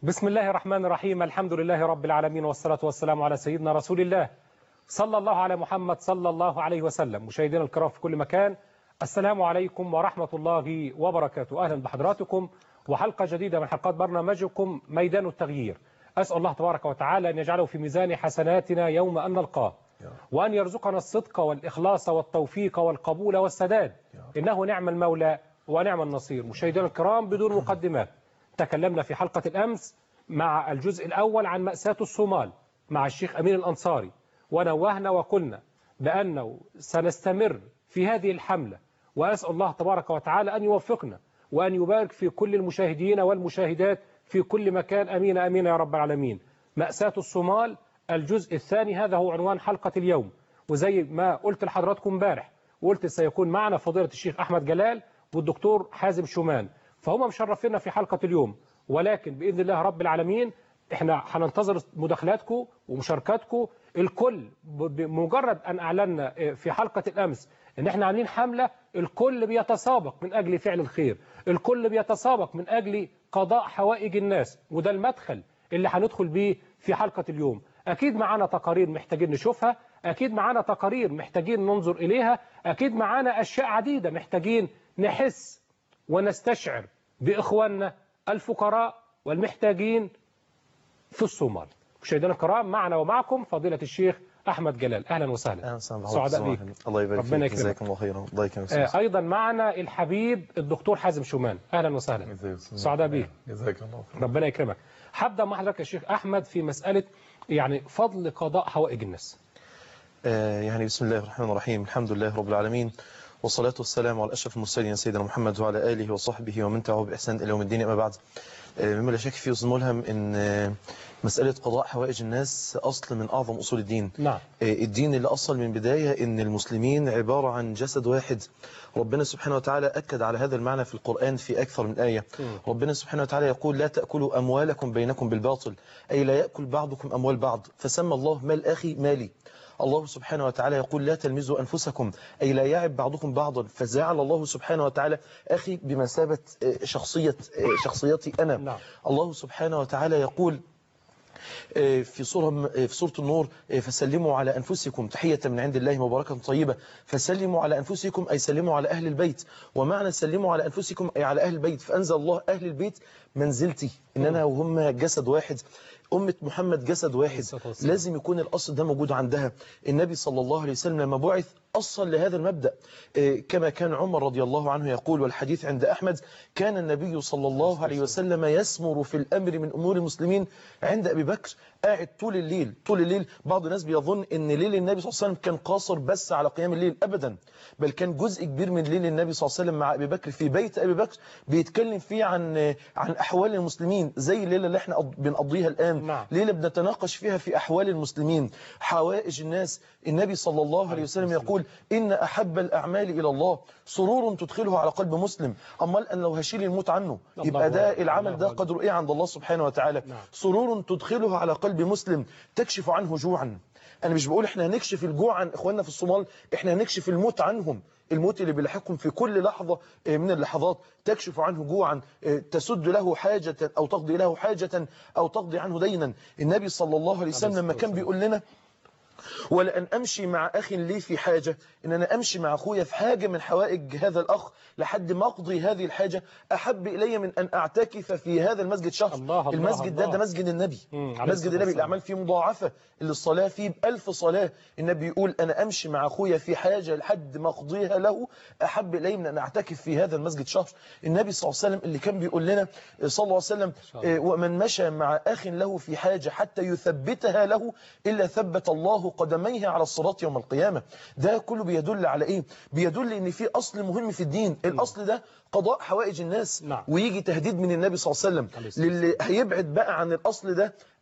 بسم الله الرحمن الرحيم الحمد لله رب العالمين والصلاة والسلام على سيدنا رسول الله صلى الله على محمد صلى الله عليه وسلم مشاهدينا الكرام في كل مكان السلام عليكم ورحمة الله وبركاته أهلا بحضراتكم وحلقة جديدة من حلقات برنامجكم ميدان التغيير أسأل الله تبارك وتعالى أن يجعله في ميزان حسناتنا يوم أن نلقاه وأن يرزقنا الصدق والإخلاص والتوفيق والقبول والسداد إنه نعم المولى ونعم النصير مشاهدينا الكرام بدون مقدمات تكلمنا في حلقة الأمس مع الجزء الأول عن مأساة الصومال مع الشيخ أمين الأنصاري ونوهنا وقلنا بأنه سنستمر في هذه الحملة وأسأل الله تبارك وتعالى أن يوفقنا وأن يبارك في كل المشاهدين والمشاهدات في كل مكان أمين أمين يا رب العالمين مأساة الصومال الجزء الثاني هذا هو عنوان حلقة اليوم وزي ما قلت لحضراتكم امبارح وقلت سيكون معنا فضيلة الشيخ أحمد جلال والدكتور حازم شومان فهم مشرفينا في حلقة اليوم ولكن بإذن الله رب العالمين احنا هننتظر مداخلاتكم ومشاركاتكم الكل بمجرد أن أعلنا في حلقة الأمس ان احنا عاملين حملة الكل بيتسابق من أجل فعل الخير الكل بيتسابق من أجل قضاء حوائج الناس وده المدخل اللي هندخل بيه في حلقة اليوم أكيد معانا تقارير محتاجين نشوفها أكيد معانا تقارير محتاجين ننظر إليها أكيد معانا أشياء عديدة محتاجين نحس ونستشعر بإخواننا الفقراء والمحتاجين في الصومال مشاهدينا الكرام معنا ومعكم فضيلة الشيخ أحمد جلال أهلا وسهلا اهلا وسهلا سعداء بيك الله يبارك ربنا فيك يكرمك. جزاكم الله خيرا الله يكرمك آه، أيضا معنا الحبيب الدكتور حازم شومان أهلا وسهلا سعداء بيك جزاك الله خير ربنا يكرمك هبدأ مع حضرتك يا شيخ أحمد في مسألة يعني فضل قضاء حوائج الناس آه يعني بسم الله الرحمن الرحيم الحمد لله رب العالمين والصلاة والسلام على أشرف المرسلين سيدنا محمد وعلى آله وصحبه ومن تبعه بإحسان إلى يوم الدين أما بعد آه، مما لا شك فيه أستاذ ملهم إن آه، مسألة قضاء حوائج الناس أصل من أعظم أصول الدين نعم آه، الدين اللي أصل من بداية إن المسلمين عبارة عن جسد واحد ربنا سبحانه وتعالى أكد على هذا المعنى في القرآن في أكثر من آية ربنا سبحانه وتعالى يقول لا تأكلوا أموالكم بينكم بالباطل أي لا يأكل بعضكم أموال بعض فسمى الله مال أخي مالي الله سبحانه وتعالى يقول لا تلمزوا أنفسكم أي لا يعب بعضكم بعضا فجعل الله سبحانه وتعالى أخي بمثابة آه، شخصية آه، شخصيتي أنا نعم. الله سبحانه وتعالى يقول آه، في سورة آه، في سورة النور آه، فسلموا على أنفسكم تحية من عند الله مباركة طيبة فسلموا على أنفسكم أي سلموا على أهل البيت ومعنى سلموا على أنفسكم أي على أهل البيت فأنزل الله أهل البيت منزلتي إن أنا وهم جسد واحد أمة محمد جسد واحد الصلاة والسلام. لازم يكون الأصل ده موجود عندها النبي صلى الله عليه وسلم لما بعث أصل لهذا المبدأ آه، كما كان عمر رضي الله عنه يقول والحديث عند أحمد كان النبي صلى الله عليه وسلم يسمر في الأمر من أمور المسلمين عند أبي بكر قاعد طول الليل طول الليل بعض الناس بيظن ان ليل النبي صلى الله عليه وسلم كان قاصر بس على قيام الليل ابدا بل كان جزء كبير من ليل النبي صلى الله عليه وسلم مع ابي بكر في بيت ابي بكر بيتكلم فيه عن عن احوال المسلمين زي الليله اللي احنا قض- بنقضيها الان نعم. ليله بنتناقش فيها في احوال المسلمين حوائج الناس النبي صلى الله عليه وسلم يقول ان احب الاعمال الى الله سرور تدخله على قلب مسلم امال ان لو هشيل الموت عنه الله يبقى ده أكبر. العمل الله ده أكبر. قدره ايه عند الله سبحانه وتعالى نعم. سرور تدخله على قلب مسلم تكشف عنه جوعا انا مش بقول احنا هنكشف الجوع عن اخواننا في الصومال احنا هنكشف الموت عنهم الموت اللي بيلاحقهم في كل لحظة آه، من اللحظات تكشف عنه جوعا آه، تسد له حاجة أو تقضي له حاجة أو تقضي عنه دينا النبي صلى الله عليه وسلم لما كان بيقول لنا ولأن أمشي مع أخ لي في حاجة إن أنا أمشي مع أخويا في حاجة من حوائج هذا الأخ لحد ما أقضي هذه الحاجة أحب إلي من أن أعتكف في هذا المسجد شهر الله الله المسجد ده الله. ده مسجد النبي مم، عليه مسجد الصلاة النبي والسلام. الأعمال فيه مضاعفة اللي الصلاة فيه بألف صلاة النبي يقول أنا أمشي مع أخويا في حاجة لحد ما أقضيها له أحب إلي من أن أعتكف في هذا المسجد شهر النبي صلى الله عليه وسلم اللي كان بيقول لنا صلى الله عليه وسلم شاء الله. آه، ومن مشى مع أخ له في حاجة حتى يثبتها له إلا ثبت الله قدميه على الصراط يوم القيامة ده كله بيدل على إيه بيدل إن في أصل مهم في الدين الأصل ده قضاء حوائج الناس نعم. ويجي تهديد من النبي صلى الله عليه عليه وسلم الصلاة للي هيبعد بقى عن الأصل ده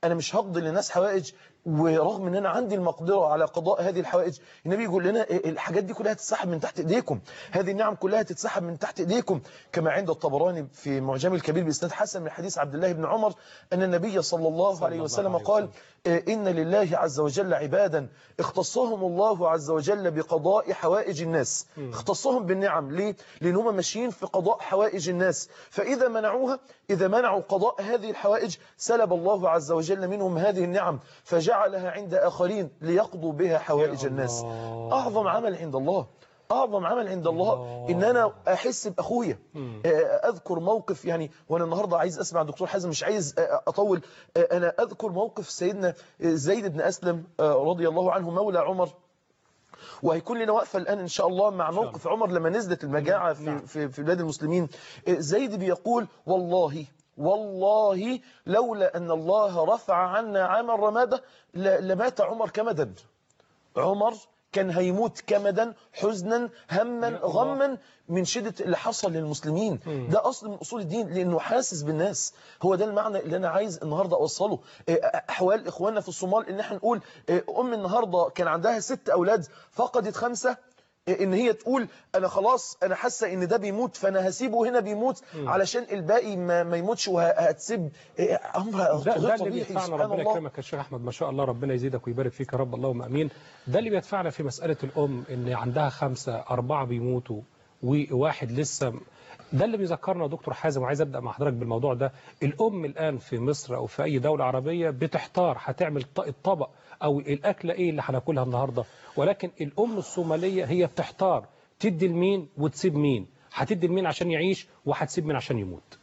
انا مش هقضي للناس حوائج ورغم ان انا عندي المقدره على قضاء هذه الحوائج النبي يقول لنا الحاجات دي كلها تتسحب من تحت ايديكم هذه النعم كلها تتسحب من تحت ايديكم كما عند الطبراني في معجم الكبير باسناد حسن من حديث عبد الله بن عمر ان النبي صلى الله عليه وسلم قال ان لله عز وجل عبادا اختصهم الله عز وجل بقضاء حوائج الناس اختصهم بالنعم ليه لان هم ماشيين في قضاء حوائج الناس فاذا منعوها اذا منعوا قضاء هذه الحوائج سلب الله عز وجل منهم هذه النعم فجعلها عند آخرين ليقضوا بها حوائج الناس أعظم عمل عند الله أعظم عمل عند الله إن أنا أحس بأخويا أذكر موقف يعني وأنا النهاردة عايز أسمع دكتور حازم مش عايز أطول أنا أذكر موقف سيدنا زيد بن أسلم رضي الله عنه مولى عمر وهيكون لنا وقفة الآن إن شاء الله مع موقف عمر لما نزلت المجاعة في, في, في بلاد المسلمين زيد بيقول والله والله لولا أن الله رفع عنا عام الرمادة لمات عمر كمدا عمر كان هيموت كمدا حزنا هما غما من شدة اللي حصل للمسلمين ده أصل من أصول الدين لأنه حاسس بالناس هو ده المعنى اللي أنا عايز النهاردة أوصله أحوال إخواننا في الصومال إن احنا نقول أم النهاردة كان عندها ست أولاد فقدت خمسة ان هي تقول انا خلاص انا حاسه ان ده بيموت فانا هسيبه هنا بيموت م. علشان الباقي ما, ما يموتش وهتسيب امر ده, ده اللي بيدفعنا ربنا يكرمك يا شيخ احمد ما شاء الله ربنا يزيدك ويبارك فيك يا رب اللهم امين ده اللي بيدفعنا في مساله الام ان عندها خمسه اربعه بيموتوا وواحد لسه ده اللي بيذكرنا دكتور حازم وعايز ابدا مع حضرتك بالموضوع ده الام الان في مصر او في اي دوله عربيه بتحتار هتعمل الطبق او الاكله ايه اللي هناكلها النهارده ولكن الام الصوماليه هي بتحتار تدي لمين وتسيب مين هتدي لمين عشان يعيش وهتسيب مين عشان يموت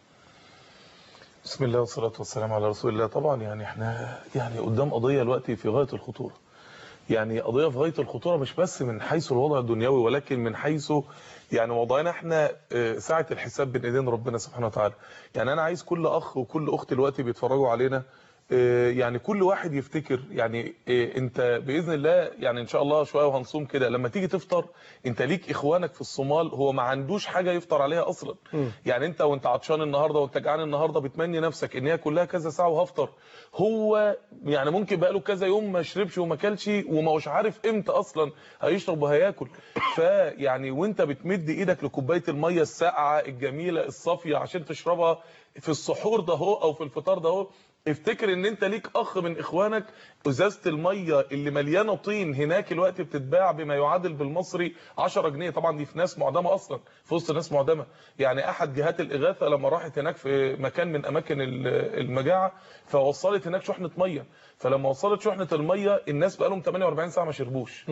بسم الله والصلاه والسلام على رسول الله طبعا يعني احنا يعني قدام قضيه دلوقتي في غايه الخطوره يعني قضيه في غايه الخطوره مش بس من حيث الوضع الدنيوي ولكن من حيث يعني وضعنا احنا ساعه الحساب بين ايدين ربنا سبحانه وتعالى يعني انا عايز كل اخ وكل اخت دلوقتي بيتفرجوا علينا يعني كل واحد يفتكر يعني انت باذن الله يعني ان شاء الله شويه وهنصوم كده لما تيجي تفطر انت ليك اخوانك في الصومال هو ما عندوش حاجه يفطر عليها اصلا م. يعني انت وانت عطشان النهارده وانت جعان النهارده بتمني نفسك ان هي كلها كذا ساعه وهفطر هو يعني ممكن بقى له كذا يوم ما شربش وما كلش وما هوش عارف امتى اصلا هيشرب وهياكل فيعني وانت بتمد ايدك لكوبايه الميه الساقعه الجميله الصافيه عشان تشربها في السحور ده هو او في الفطار ده هو افتكر ان انت ليك اخ من اخوانك ازازه الميه اللي مليانه طين هناك الوقت بتتباع بما يعادل بالمصري 10 جنيه طبعا دي في ناس معدمه اصلا في وسط ناس معدمه يعني احد جهات الاغاثه لما راحت هناك في مكان من اماكن المجاعه فوصلت هناك شحنه ميه فلما وصلت شحنه الميه الناس بقى لهم 48 ساعه ما شربوش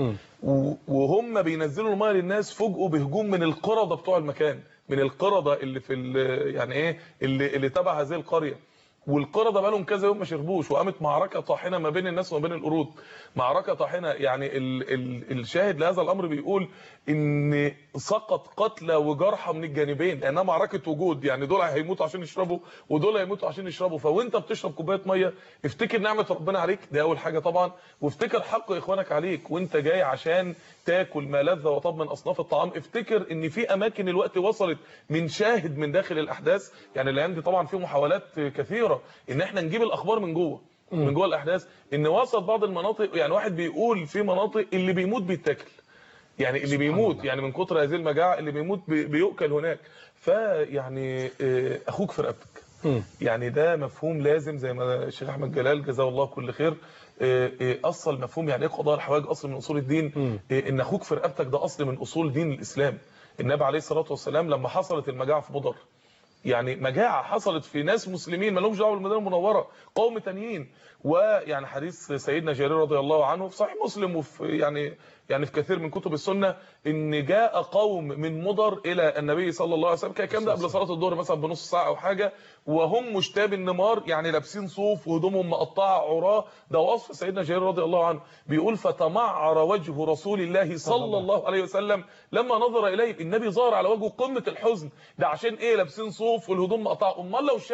وهم بينزلوا الميه للناس فوجئوا بهجوم من القرده بتوع المكان من القرده اللي في يعني ايه اللي اللي تبع هذه القريه والقرده بقى لهم كذا يوم ما شربوش وقامت معركه طاحنه ما بين الناس وما بين القرود معركه طاحنه يعني ال ال الشاهد لهذا الامر بيقول ان سقط قتلى وجرحى من الجانبين لانها معركه وجود يعني دول هيموتوا عشان يشربوا ودول هيموتوا عشان يشربوا فوانت بتشرب كوبايه ميه افتكر نعمه ربنا عليك دي اول حاجه طبعا وافتكر حق اخوانك عليك وانت جاي عشان تاكل ما لذ وطاب من اصناف الطعام افتكر ان في اماكن الوقت وصلت من شاهد من داخل الاحداث يعني الايام دي طبعا في محاولات كثيره ان احنا نجيب الاخبار من جوه من جوه الاحداث ان وصل بعض المناطق يعني واحد بيقول في مناطق اللي بيموت بيتاكل يعني اللي بيموت الله. يعني من كتر هذه المجاعه اللي بيموت بيؤكل هناك فيعني اخوك في رقبتك يعني ده مفهوم لازم زي ما الشيخ احمد جلال جزاه الله كل خير اصل مفهوم يعني ايه قضاء الحوائج اصل من اصول الدين ان اخوك في رقبتك ده اصل من اصول دين الاسلام النبي عليه الصلاه والسلام لما حصلت المجاعه في مضر يعني مجاعه حصلت في ناس مسلمين ما لهمش دعوه بالمدينه المنوره قوم تانيين ويعني حديث سيدنا جرير رضي الله عنه في صحيح مسلم وفي يعني يعني في كثير من كتب السنه ان جاء قوم من مضر الى النبي صلى الله عليه وسلم كان الكلام ده قبل صلاه الظهر مثلا بنص ساعه او حاجه وهم مشتاب النمار يعني لابسين صوف وهدومهم مقطعه عراه ده وصف سيدنا جرير رضي الله عنه بيقول فتمعر وجه رسول الله صلى الله عليه وسلم لما نظر اليه النبي ظهر على وجهه قمه الحزن ده عشان ايه لابسين صوف والهدوم مقطعه امال لو شاف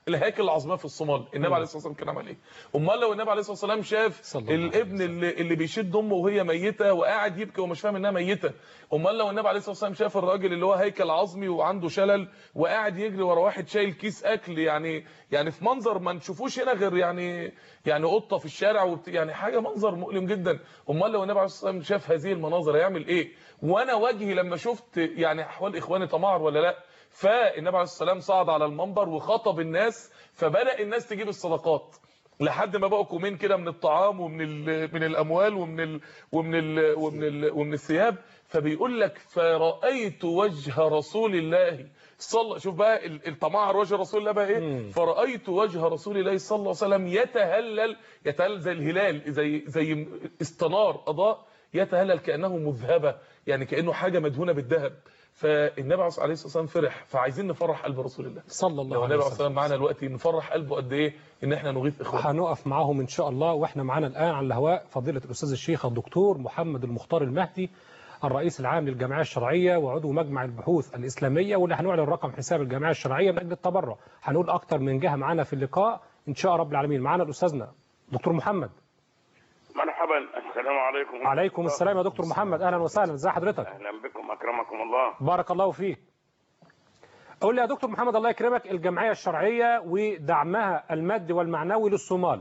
الهياكل العظميه في الصومال النبي عليه الصلاه والسلام كان عمل ايه امال لو النبي عليه الصلاه والسلام شاف صلى الله عليه الابن اللي, اللي بيشد امه وهي ميته وقاعد يبكي ومش فاهم انها ميته امال لو النبي عليه الصلاه والسلام شاف الراجل اللي هو هيكل عظمي وعنده شلل وقاعد يجري ورا واحد شايل كيس اكل يعني يعني في منظر ما نشوفوش هنا غير يعني يعني قطه في الشارع وبت... يعني حاجه منظر مؤلم جدا امال لو النبي عليه الصلاه والسلام شاف هذه المناظر هيعمل ايه وانا وجهي لما شفت يعني احوال اخواني تمعر ولا لا فالنبي عليه الصلاه والسلام صعد على المنبر وخطب الناس فبدا الناس تجيب الصدقات لحد ما بقوا كومين كده من الطعام ومن ال- من الاموال ومن ال ومن ال ومن ال ومن الثياب فبيقول لك فرايت وجه رسول الله صلى شوف بقى ال- التمعر وجه رسول الله بقى ايه فرايت وجه رسول الله صلى الله عليه وسلم يتهلل يتهلل زي الهلال زي زي استنار اضاء يتهلل كانه مذهبه يعني كانه حاجه مدهونه بالذهب فالنبي عليه الصلاه والسلام فرح فعايزين نفرح قلب رسول الله صلى الله لو عليه النبي عليه الصلاه وسلم والسلام معانا دلوقتي نفرح قلبه قد ايه ان احنا نغيث اخواننا هنقف معاهم ان شاء الله واحنا معانا الان على الهواء فضيله الاستاذ الشيخ الدكتور محمد المختار المهدي الرئيس العام للجمعيه الشرعيه وعضو مجمع البحوث الاسلاميه واللي هنعلن رقم حساب الجمعيه الشرعيه من اجل التبرع هنقول اكتر من جهه معانا في اللقاء ان شاء رب العالمين معانا الاستاذنا دكتور محمد مرحبا السلام عليكم عليكم السلام يا دكتور محمد اهلا وسهلا ازي حضرتك اهلا بكم اكرمكم الله بارك الله فيك قول لي يا دكتور محمد الله يكرمك الجمعيه الشرعيه ودعمها المادي والمعنوي للصومال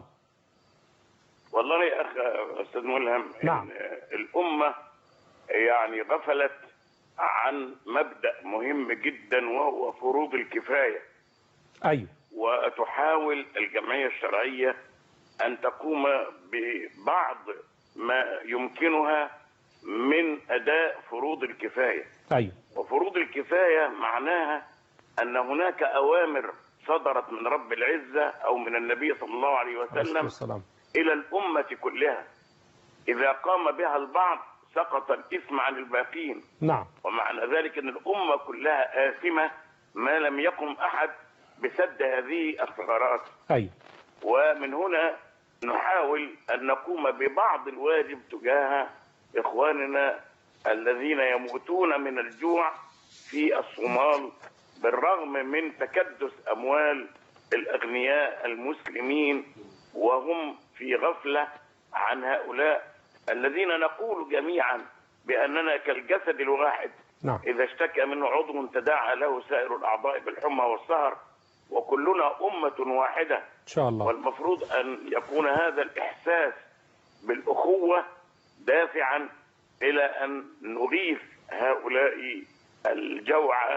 والله يا اخ استاذ ملهم نعم. إن الامه يعني غفلت عن مبدا مهم جدا وهو فروض الكفايه ايوه وتحاول الجمعيه الشرعيه ان تقوم ببعض ما يمكنها من اداء فروض الكفايه ايوه وفروض الكفاية معناها أن هناك أوامر صدرت من رب العزة أو من النبي صلى الله عليه وسلم السلام إلى الأمة كلها إذا قام بها البعض سقط الإثم عن الباقين نعم ومعنى ذلك أن الأمة كلها آثمة ما لم يقم أحد بسد هذه الثغرات ايوه ومن هنا نحاول أن نقوم ببعض الواجب تجاه إخواننا الذين يموتون من الجوع في الصومال بالرغم من تكدس أموال الأغنياء المسلمين وهم في غفلة عن هؤلاء الذين نقول جميعا بأننا كالجسد الواحد نعم إذا اشتكى منه عضو تداعى له سائر الأعضاء بالحمى والسهر وكلنا أمة واحدة ان شاء الله والمفروض أن يكون هذا الإحساس بالأخوة دافعا إلى أن نغيث هؤلاء الجوع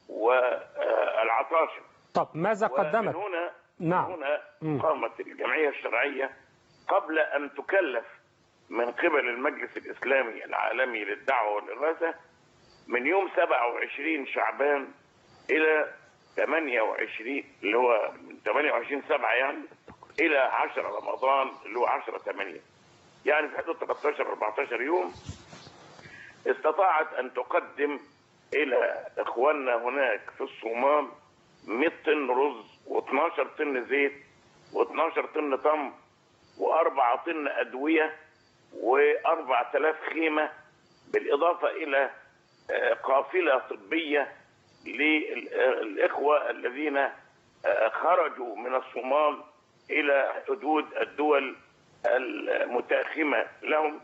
والعطاش طب ماذا ومن قدمت هنا نعم. من هنا مم. قامت الجمعية الشرعية قبل أن تكلف من قبل المجلس الإسلامي العالمي للدعوة والإغاثة من يوم 27 شعبان إلى 28 اللي هو من 28 7 يعني إلى 10 رمضان اللي هو 10 8 يعني في حدود 13 14 يوم استطاعت أن تقدم إلى إخواننا هناك في الصومال 100 طن رز و12 طن زيت و12 طن تمر وأربعة طن أدوية و4000 خيمة بالإضافة إلى آه، قافلة طبية للإخوة الذين آه، خرجوا من الصومال إلى حدود الدول المتأخمة لهم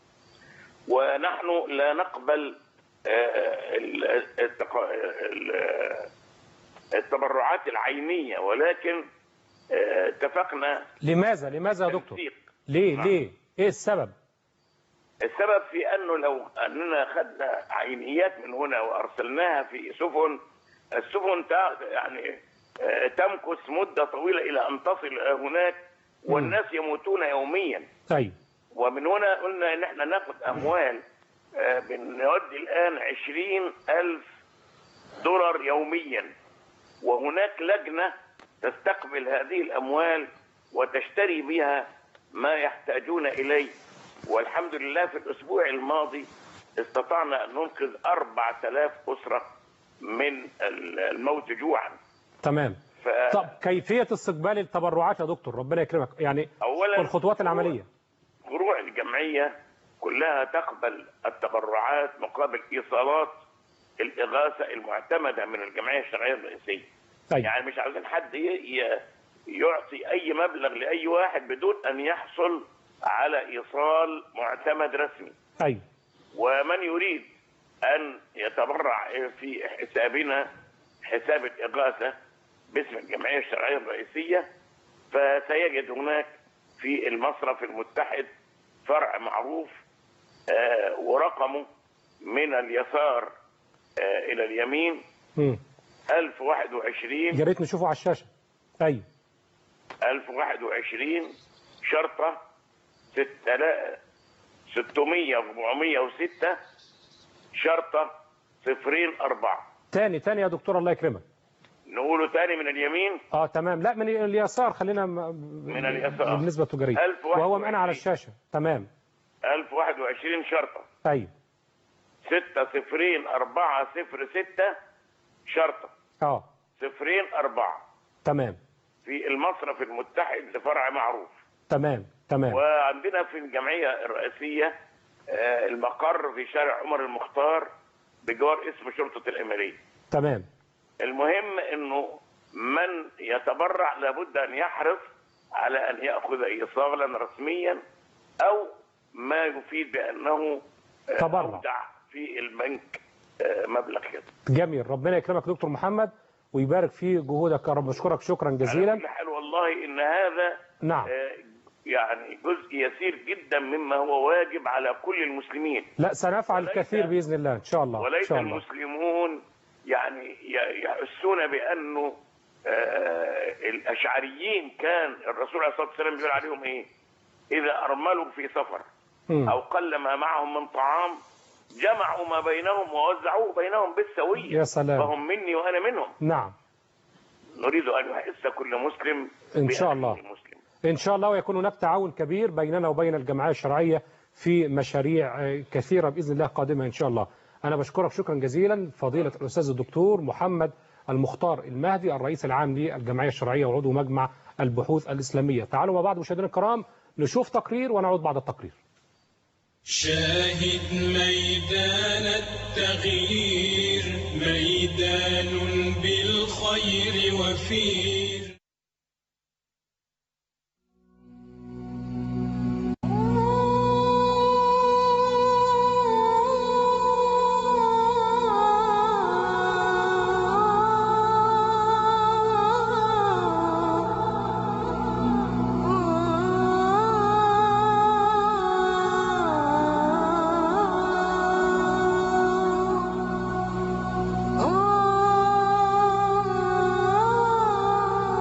ونحن لا نقبل آه، ال- التق- ال- التبرعات العينية ولكن آه، اتفقنا لماذا لماذا يا دكتور تنسيق. ليه نعم. ليه ايه السبب السبب في انه لو اننا اخذنا عينيات من هنا وارسلناها في سفن السفن تا- يعني آه، تمكث مده طويله الى ان تصل هناك والناس يموتون يوميا ايوه ومن هنا قلنا ان احنا ناخد اموال آه، بنودي الان عشرين الف دولار يوميا وهناك لجنة تستقبل هذه الاموال وتشتري بها ما يحتاجون اليه والحمد لله في الاسبوع الماضي استطعنا ان ننقذ 4000 اسرة من الموت جوعا تمام ف... طب كيفيه استقبال التبرعات يا دكتور ربنا يكرمك يعني اولا الخطوات العمليه فروع الجمعية كلها تقبل التبرعات مقابل إيصالات الإغاثة المعتمدة من الجمعية الشرعية الرئيسية طيب يعني مش عاوزين حد ي- ي- يعطي اي مبلغ لاي واحد بدون ان يحصل على ايصال معتمد رسمي ايوه ومن يريد ان يتبرع في حسابنا حساب الاغاثه باسم الجمعيه الشرعيه الرئيسيه فسيجد هناك في المصرف المتحد فرع معروف آه، ورقمه من اليسار آه، الى اليمين مم. 1021 يا ريت نشوفه على الشاشه ايوه 1021 شرطة 600 406 شرطة صفرين أربعة تاني تاني يا دكتور الله يكرمك نقوله تاني من اليمين اه تمام لا من اليسار خلينا م- من اليسار. بالنسبه التجاريه 1021. وهو معنا على الشاشه تمام 1021 شرطة ايوه 6 صفرين أربعة صفر ستة شرطة اه صفرين أربعة تمام في المصرف المتحد لفرع معروف تمام تمام وعندنا في الجمعية الرئيسية آه، المقر في شارع عمر المختار بجوار اسم شرطة الإمارية تمام المهم انه من يتبرع لابد ان يحرص على ان ياخذ ايصالا رسميا او ما يفيد بانه آه، تبرع. اودع في البنك آه، مبلغ كده جميل ربنا يكرمك دكتور محمد ويبارك في جهودك يا رب بشكرك شكرا على كل جزيلا حال والله ان هذا نعم آه، يعني جزء يسير جدا مما هو واجب على كل المسلمين لا سنفعل وليس- الكثير باذن الله ان شاء الله ان وليس شاء الله المسلمون يعني ي- يحسون بانه آه، الاشعريين كان الرسول عليه الصلاه والسلام بيقول عليهم ايه؟ اذا ارملوا في سفر مم. او قل ما معهم من طعام جمعوا ما بينهم ووزعوه بينهم بالسويه يا سلام. فهم مني وانا منهم نعم نريد ان يحس كل مسلم إن شاء بأخيه الله. المسلم ان شاء الله ويكون هناك تعاون كبير بيننا وبين الجمعيه الشرعيه في مشاريع آه، كثيره باذن الله قادمه ان شاء الله انا بشكرك شكرا جزيلا فضيله الاستاذ الدكتور محمد المختار المهدي الرئيس العام للجمعيه الشرعيه وعضو مجمع البحوث الاسلاميه تعالوا مع بعض مشاهدينا الكرام نشوف تقرير ونعود بعد التقرير شاهد ميدان التغيير ميدان بالخير وفير Oh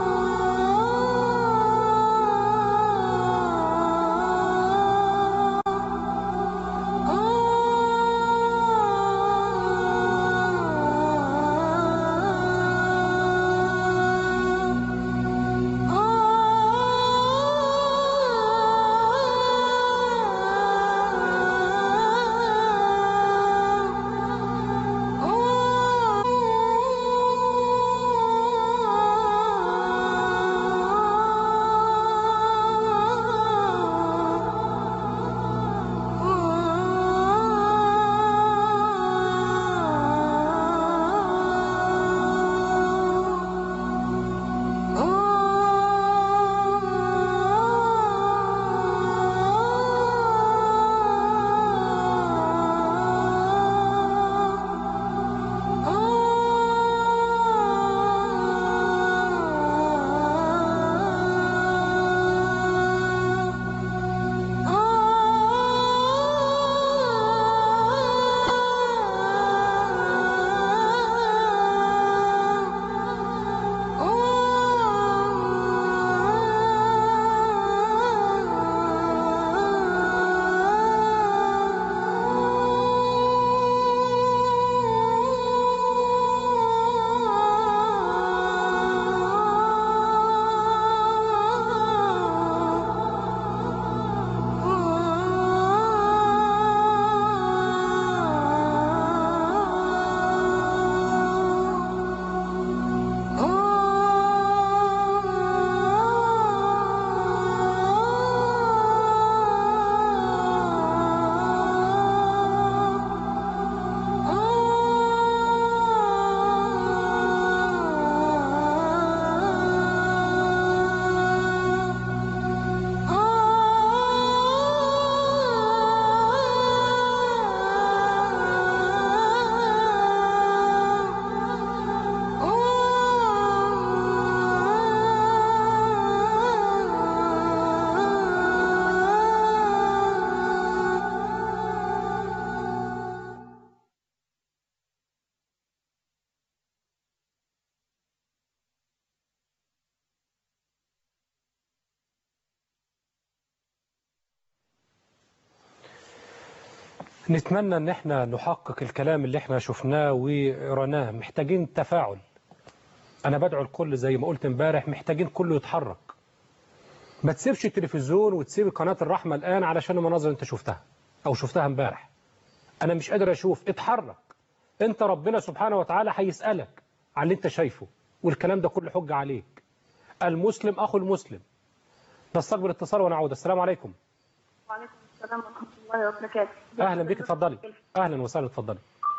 نتمنى ان احنا نحقق الكلام اللي احنا شفناه وقرناه محتاجين تفاعل انا بدعو الكل زي ما قلت امبارح محتاجين كله يتحرك ما تسيبش التلفزيون وتسيب قناة الرحمة الآن علشان المناظر اللي انت شفتها أو شفتها امبارح أنا مش قادر أشوف اتحرك انت ربنا سبحانه وتعالى هيسألك على اللي انت شايفه والكلام ده كله حجة عليك المسلم أخو المسلم نستقبل اتصال ونعود السلام عليكم وعليكم السلام ورحمة الله وبركاته أهلا بك اتفضلي أهلا وسهلا اتفضلي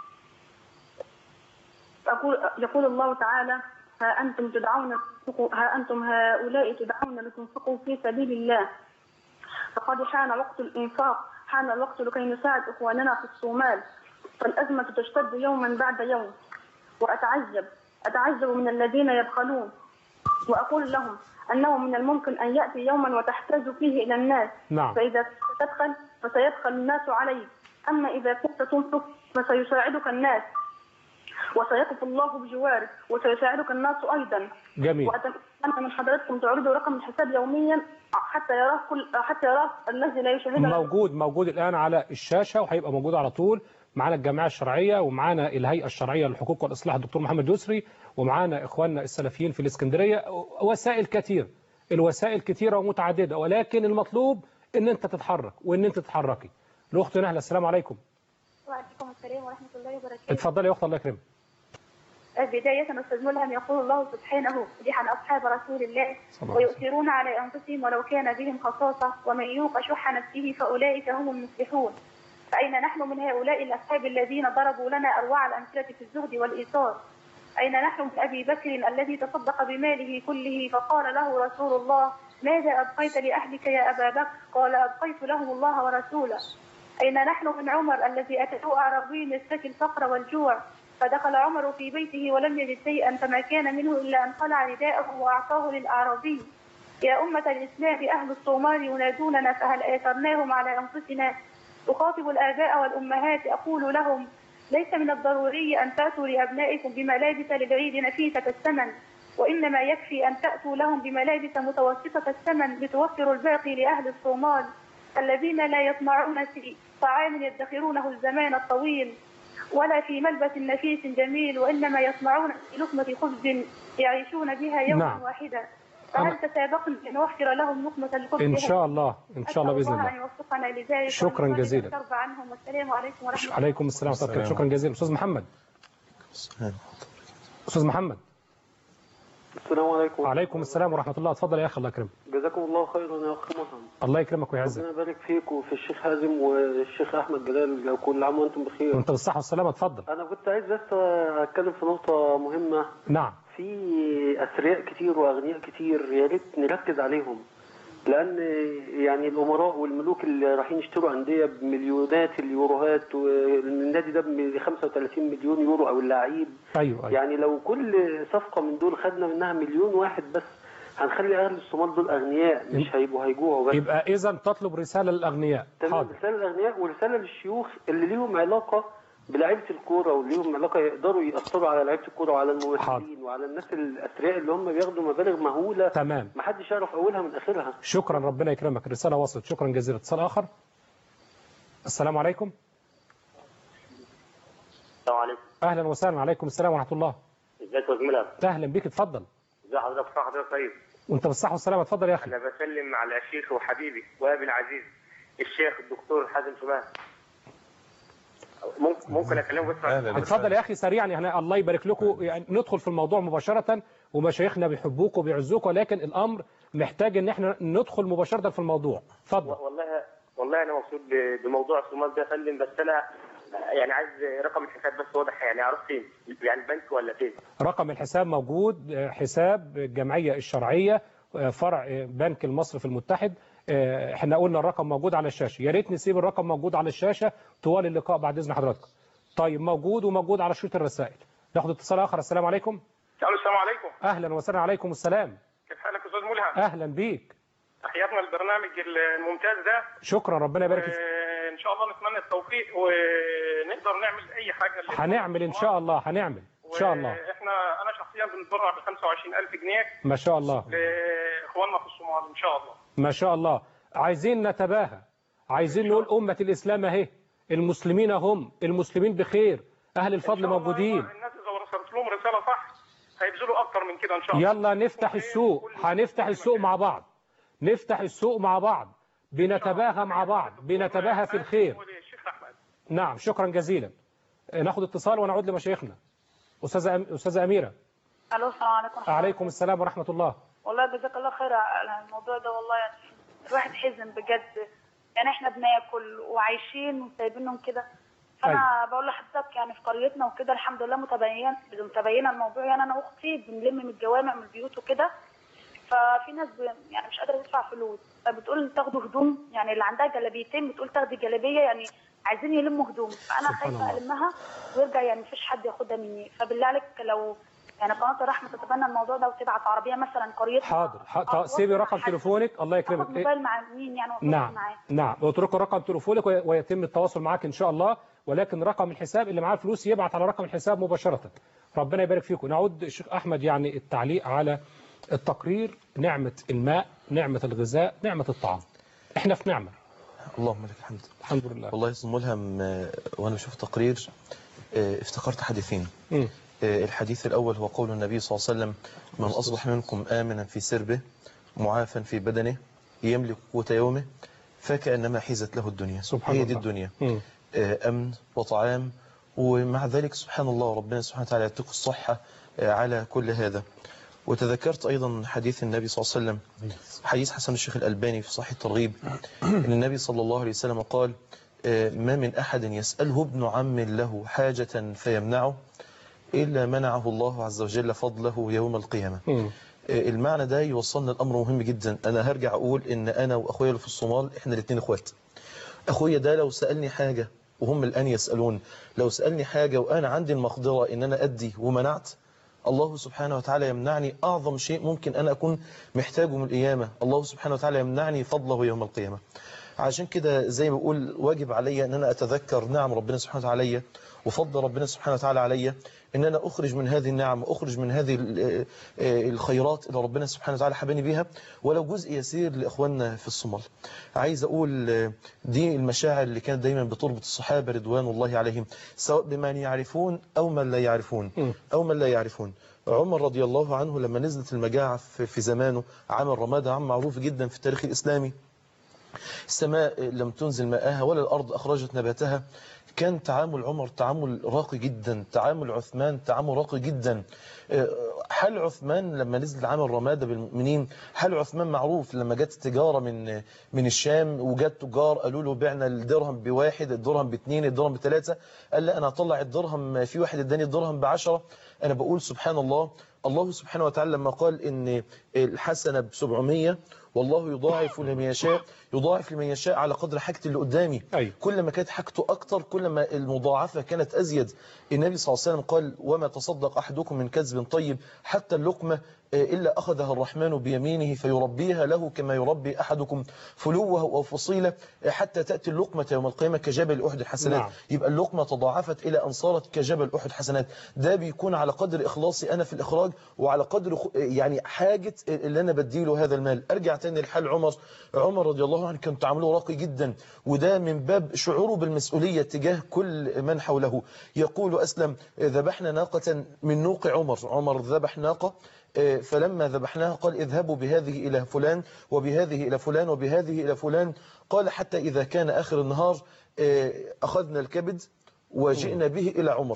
أقول يقول الله تعالى ها أنتم تدعون لتنفقوا- ها أنتم هؤلاء تدعون لتنفقوا في سبيل الله فقد حان وقت الإنفاق حان الوقت لكي نساعد إخواننا في الصومال فالأزمة تشتد يوما بعد يوم وأتعجب أتعجب من الذين يبخلون وأقول لهم أنه من الممكن أن يأتي يوما وتحتاج فيه إلى الناس نعم. فإذا تدخل فسيدخل الناس عليك أما إذا كنت تنفق فسيساعدك الناس وسيقف الله بجوارك وسيساعدك الناس أيضا جميل وأتمنى من حضراتكم تعرضوا رقم الحساب يوميا حتى يراه كل حتى يراه الذي لا يشاهدنا موجود موجود الآن على الشاشة وهيبقى موجود على طول معانا الجمعية الشرعية ومعانا الهيئة الشرعية للحقوق والإصلاح الدكتور محمد يسري ومعانا إخواننا السلفيين في الإسكندرية وسائل كتير الوسائل كتيرة ومتعددة ولكن المطلوب إن أنت تتحرك وإن أنت تتحركي الأخت نهلة السلام عليكم وعليكم السلام ورحمة الله وبركاته اتفضلي يا أخت الله يكرمك بداية أستاذ ملهم يقول الله سبحانه مديحا أصحاب رسول الله ويؤثرون على أنفسهم ولو كان بهم خصاصة ومن يوق شح نفسه فأولئك هم المفلحون فأين نحن من هؤلاء الأصحاب الذين ضربوا لنا أروع الأمثلة في الزهد والإيثار أين نحن من أبي بكر الذي تصدق بماله كله فقال له رسول الله ماذا أبقيت لأهلك يا أبا بكر قال أبقيت لهم الله ورسوله أين نحن من عمر الذي أتته أعرابي يستكي الفقر والجوع فدخل عمر في بيته ولم يجد شيئا فما كان منه إلا أن خلع رداءه وأعطاه للأعرابي يا أمة الإسلام أهل الصومال ينادوننا فهل آثرناهم على أنفسنا أخاطب الآباء والأمهات أقول لهم ليس من الضروري أن تأتوا لأبنائكم بملابس للعيد نفيسة الثمن وإنما يكفي أن تأتوا لهم بملابس متوسطة الثمن لتوفروا الباقي لأهل الصومال الذين لا يطمعون في طعام يدخرونه الزمان الطويل ولا في ملبس نفيس جميل وإنما يصنعون في لقمة خبز يعيشون بها يوما نعم. واحدا فهل تسابقنا لنوفر لهم لقمة الخبز إن شاء الله إن شاء الله أسأل بإذن الله الله أن يوفقنا لذلك شكراً وأن جزيلاً. يرضى عنهم والسلام عليكم ورحمة الله عليكم السلام ورحمة الله وبركاته. شكرا جزيلا أستاذ محمد أستاذ محمد السلام عليكم وعليكم السلام ورحمة الله اتفضل يا أخي الله يكرمك جزاكم الله خيرا يا اخ مطعم الله يكرمك ويعزك ربنا يبارك فيك وفي الشيخ حازم والشيخ احمد جلال لو كل عام وانتم بخير وانت بالصحة والسلامة اتفضل انا كنت عايز بس اتكلم في نقطه مهمه نعم في اثرياء كتير واغنياء كتير يا ريت نركز عليهم لان يعني الامراء والملوك اللي رايحين يشتروا انديه بمليونات اليوروهات والنادي ده ب 35 مليون يورو او اللعيب أيوه أيوه يعني لو كل صفقة من دول خدنا منها مليون واحد بس هنخلي أهل الصومال دول أغنياء مش هيبقوا هيجوعوا بس يبقى إذا تطلب رسالة للأغنياء تمام حاضر رسالة للأغنياء ورسالة للشيوخ اللي ليهم علاقة بلعيبة الكورة واللي ليهم علاقة يقدروا يأثروا على لعيبة الكورة وعلى الممثلين وعلى الناس الأثرياء اللي هم بياخدوا مبالغ مهولة تمام محدش يعرف أولها من آخرها شكرا ربنا يكرمك الرسالة وصلت شكرا جزيلا اتصال آخر السلام عليكم السلام عليكم أهلا وسهلا عليكم السلام ورحمة الله ازيك يا زميلة أهلا بك اتفضل ازي حضرتك صح حضرتك طيب وانت بالصحة والسلامة اتفضل يا أخي انا بسلم على شيخي وحبيبي وابي العزيز الشيخ الدكتور حازم شمال ممكن ممكن اكلمه بس أهلا اتفضل يا أخي سريعا يعني الله يبارك لكم يعني ندخل في الموضوع مباشرة ومشايخنا بيحبوك وبيعزوك ولكن الأمر محتاج ان احنا ندخل مباشرة في الموضوع اتفضل والله والله انا مبسوط ب- بموضوع الصومال ده يا فندم بس انا يعني عايز رقم الحساب بس واضح يعني اعرف فين يعني البنك ولا فين رقم الحساب موجود آه، حساب الجمعية الشرعية آه، فرع آه، بنك المصرف المتحد آه، احنا قلنا الرقم موجود على الشاشة يا ريت نسيب الرقم موجود على الشاشة طوال اللقاء بعد إذن حضراتكم طيب موجود وموجود على شريط الرسائل ناخد اتصال آخر السلام عليكم الو السلام عليكم أهلا وسهلا عليكم السلام كيف حالك استاذ ملهم أهلا بيك تحياتنا للبرنامج الممتاز ده شكرا ربنا يبارك فيك ان شاء الله نتمنى التوفيق ونقدر نعمل اي حاجه اللي هنعمل إن شاء الله هنعمل إن شاء الله احنا انا شخصيا بنتبرع ب 25000 جنيه ما شاء الله لاخواننا في الصومال ان شاء الله ما شاء الله عايزين نتباهى عايزين نقول أمة الإسلام أهي المسلمين هم المسلمين بخير أهل الفضل إن شاء الله موجودين الناس اذا وصلت لهم رساله صح هيبذلوا اكتر من كده ان شاء الله يلا نفتح السوق هنفتح السوق مع بعض نفتح السوق مع بعض بنتباهى مع بعض بنتباهى في الخير الشيخ احمد نعم شكرا جزيلا ناخد اتصال ونعود لمشايخنا أستاذة أم... أستاذة أميرة الو السلام عليكم ورحمة الله. عليكم السلام ورحمة الله والله جزاك الله خير على الموضوع ده والله يعني الواحد حزن بجد يعني احنا بناكل وعايشين وسايبينهم كده فانا بقول لحضرتك يعني في قريتنا وكده الحمد لله متبين متبينه الموضوع يعني انا واختي بنلم من الجوامع من البيوت وكده ففي ناس ب- يعني مش قادره تدفع فلوس فبتقول تاخدوا هدوم يعني اللي عندها جلابيتين بتقول تاخدي جلابيه يعني عايزين يلموا هدوم فانا سبحان خايفه الله. المها ويرجع يعني مفيش حد ياخدها مني فبالله عليك لو يعني قناه الرحمه تتبنى الموضوع ده وتبعت عربيه مثلا قريتنا حاضر ح... أو سيبي توصل رقم مع حد. تليفونك الله اخد يكرمك إيه؟ موبايل مع مين يعني وأتواصل نعم معاه نعم اتركوا رقم تليفونك وي- ويتم التواصل معاك ان شاء الله ولكن رقم الحساب اللي معاه الفلوس يبعت على رقم الحساب مباشرة ربنا يبارك فيكم نعود الشيخ احمد يعني التعليق على التقرير نعمة الماء نعمة الغذاء نعمة الطعام احنا في نعمة اللهم لك الحمد الحمد لله والله يا أستاذ ملهم آه، وانا بشوف التقرير آه، افتكرت حديثين مم. آه، الحديث الأول هو قول النبي صلى الله عليه وسلم من أصبح منكم آمنا في سربه معافا في بدنه يملك قوت يومه فكأنما حيزت له الدنيا سبحان هي دي الله. الدنيا مم. آه، أمن وطعام ومع ذلك سبحان الله ربنا سبحانه وتعالى يعطيك الصحة آه، على كل هذا وتذكرت أيضا حديث النبي صلى الله عليه وسلم حديث حسن الشيخ الألباني في صحيح الترغيب أن النبي صلى الله عليه وسلم قال آه، ما من أحد يسأله ابن عم له حاجة فيمنعه إلا منعه الله عز وجل فضله يوم القيامة مم. آه، المعنى ده يوصلنا الأمر مهم جدا أنا هرجع أقول إن أنا وأخويا اللي في الصومال إحنا الاثنين إخوات أخويا ده لو سألني حاجة وهم الآن يسألون لو سألني حاجة وأنا عندي المقدرة إن أنا أدي ومنعت الله سبحانه وتعالى يمنعني أعظم شيء ممكن أنا أكون محتاجه من القيامة الله سبحانه وتعالى يمنعني فضله يوم القيامة عشان كده زي ما بقول واجب عليا ان انا اتذكر نعم ربنا سبحانه وتعالى عليا وفضل ربنا سبحانه وتعالى عليا ان انا اخرج من هذه النعم واخرج من هذه ال- آه، الخيرات اللي ربنا سبحانه وتعالى حباني بيها ولو جزء يسير لاخواننا في الصومال عايز اقول آه، دي المشاعر اللي كانت دايما بتربط الصحابه رضوان الله عليهم سواء بمن يعرفون او من لا يعرفون او من لا يعرفون عمر رضي الله عنه لما نزلت المجاعة في في زمانه عام الرمادة عام معروف جدا في التاريخ الإسلامي السماء لم تنزل ماءها ولا الأرض أخرجت نباتها كان تعامل عمر تعامل راقي جدا تعامل عثمان تعامل راقي جدا آه، حال عثمان لما نزل عام الرمادة بالمؤمنين حال عثمان معروف لما جت تجارة من من الشام وجت تجار قالوا له بعنا الدرهم بواحد الدرهم باثنين الدرهم بثلاثة قال لا أنا هطلع الدرهم في واحد اداني الدرهم بعشرة أنا بقول سبحان الله الله سبحانه وتعالى لما قال إن الحسنة ب 700 والله يضاعف لمن يشاء يضاعف لمن يشاء على قدر حاجتي اللي قدامي أيوة. كل ما كانت حاجته أكتر كل ما المضاعفة كانت أزيد النبي صلى الله عليه وسلم قال وما تصدق أحدكم من كذب طيب حتى اللقمة آه، إلا أخذها الرحمن بيمينه فيربيها له كما يربي أحدكم فلوه أو فصيلة آه، حتى تأتي اللقمة يوم القيامة كجبل أحد حسنات نعم. يبقى اللقمة تضاعفت إلى أن صارت كجبل أحد حسنات ده بيكون على قدر إخلاصي أنا في الإخراج وعلى قدر خ- يعني حاجة اللي أنا بديله هذا المال أرجع تاني لحال عمر عمر رضي الله عنه كان تعامله راقي جدا وده من باب شعوره بالمسؤولية تجاه كل من حوله يقول أسلم ذبحنا ناقة من نوق عمر عمر ذبح ناقة آه، فلما ذبحناها قال اذهبوا بهذه إلى فلان وبهذه إلى فلان وبهذه إلى فلان قال حتى إذا كان آخر النهار آه، أخذنا الكبد وجئنا به إلى عمر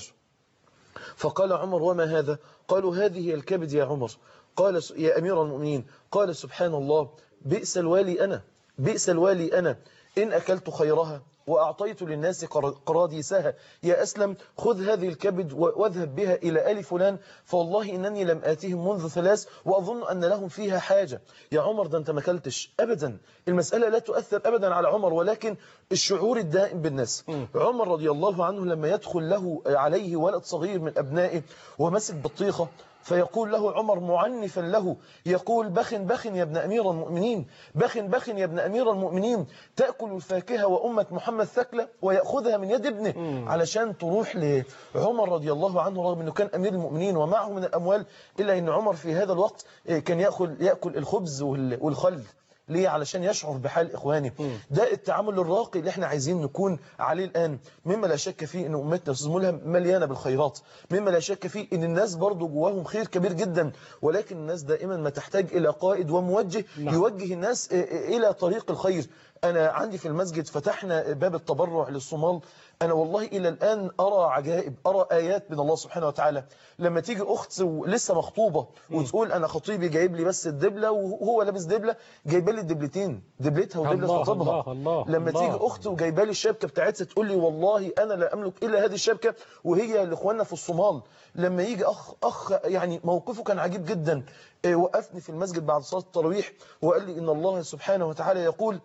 فقال عمر وما هذا قالوا هذه الكبد يا عمر قال س- يا أمير المؤمنين قال سبحان الله بئس الوالي أنا بئس الوالي أنا إن أكلت خيرها وأعطيت للناس قر- قراديسها يا أسلم خذ هذه الكبد و- واذهب بها إلى آل فلان فوالله إنني لم آتهم منذ ثلاث وأظن أن لهم فيها حاجة يا عمر ده أنت ما أكلتش أبدا المسألة لا تؤثر أبدا على عمر ولكن الشعور الدائم بالناس عمر رضي الله عنه لما يدخل له عليه ولد صغير من أبنائه ومسك بطيخة فيقول له عمر معنفا له يقول بخ بخ يا ابن أمير المؤمنين بخ بخ يا ابن أمير المؤمنين تأكل الفاكهة وأمة محمد ثكلة ويأخذها من يد ابنه علشان تروح لعمر رضي الله عنه رغم أنه كان أمير المؤمنين ومعه من الأموال إلا أن عمر في هذا الوقت كان يأكل, يأكل الخبز وال- والخل ليه علشان يشعر بحال إخوانه ده التعامل الراقي اللي احنا عايزين نكون عليه الآن مما لا شك فيه أن أمتنا أستاذ ملهم مليانة بالخيرات مما لا شك فيه أن الناس برضو جواهم خير كبير جدا ولكن الناس دائما ما تحتاج إلى قائد وموجه نعم. يوجه الناس إلى طريق الخير أنا عندي في المسجد فتحنا باب التبرع للصومال أنا والله إلى الآن أرى عجائب أرى آيات من الله سبحانه وتعالى لما تيجي أخت لسه مخطوبة وتقول أنا خطيبي جايب لي بس الدبلة وهو لابس دبلة جايبه لي الدبلتين دبلتها ودبلة الله خطيبها الله الله لما الله. تيجي أخت وجايبه لي الشبكة بتاعتها تقول لي والله أنا لا أملك إلا هذه الشبكة وهي لإخواننا في الصومال لما يجي أخ أخ يعني موقفه كان عجيب جدا إيه، وقفني في المسجد بعد صلاة التراويح وقال لي إن الله سبحانه وتعالى يقول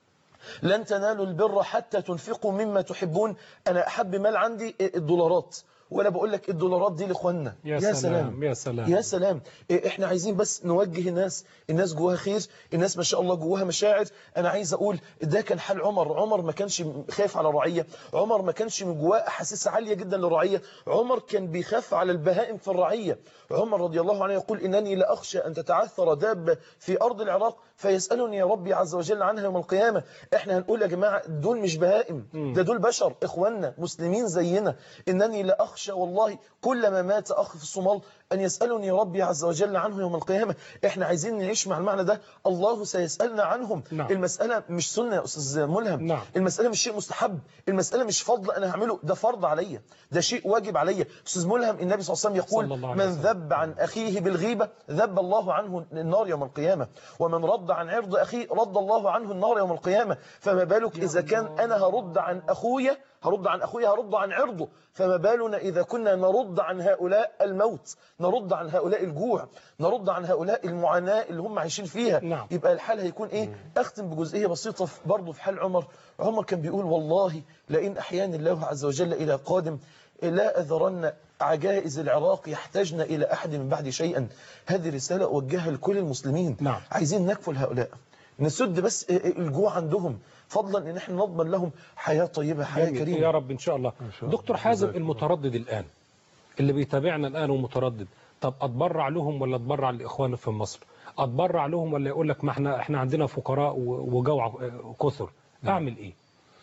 لن تنالوا البر حتى تنفقوا مما تحبون أنا أحب مال عندي الدولارات وأنا بقول لك الدولارات دي لإخواننا يا سلام، يا سلام. يا سلام إيه، احنا عايزين بس نوجه الناس الناس جواها خير الناس ما شاء الله جواها مشاعر انا عايز اقول ده كان حال عمر عمر ما كانش خايف على الرعيه عمر ما كانش من جواه احاسيس عاليه جدا للرعيه عمر كان بيخاف على البهائم في الرعيه عمر رضي الله عنه يقول انني لاخشى ان تتعثر دابه في ارض العراق فيسالني يا ربي عز وجل عنها يوم القيامه احنا هنقول يا جماعه دول مش بهائم ده دول بشر اخواننا مسلمين زينا انني لاخشى والله كلما مات اخ في الصومال أن يسألني ربي عز وجل عنه يوم القيامة إحنا عايزين نعيش مع المعنى ده الله سيسألنا عنهم نعم. المسألة مش سنة يا أستاذ ملهم نعم. المسألة مش شيء مستحب المسألة مش فضل أنا هعمله ده فرض عليا ده شيء واجب عليا أستاذ ملهم النبي صلى الله عليه وسلم صلى يقول الله عليه من وسلم. ذب عن أخيه بالغيبة ذب الله عنه النار يوم القيامة ومن رد عن عرض أخيه رد الله عنه النار يوم القيامة فما بالك إذا كان أنا هرد عن أخويا هرد عن أخويا هرد عن عرضه فما بالنا إذا كنا نرد عن هؤلاء الموت نرد عن هؤلاء الجوع نرد عن هؤلاء المعاناة اللي هم عايشين فيها نعم. يبقى الحال هيكون إيه أختم بجزئية بسيطة في- برضه في حال عمر عمر كان بيقول والله لئن أحياني الله عز وجل إلى قادم لا أذرن عجائز العراق يحتاجن إلى أحد من بعد شيئا هذه رسالة أوجهها لكل المسلمين نعم. عايزين نكفل هؤلاء نسد بس الجوع عندهم فضلا ان احنا نضمن لهم حياة طيبة حياة جميل. كريمة يا رب إن شاء الله شاء الله. دكتور حازم جزاك الله. المتردد الآن اللي بيتابعنا الآن ومتردد طب أتبرع لهم ولا أتبرع لإخواني في مصر أتبرع لهم ولا يقول لك ما احنا احنا عندنا فقراء و- وجوع آه، كثر أعمل إيه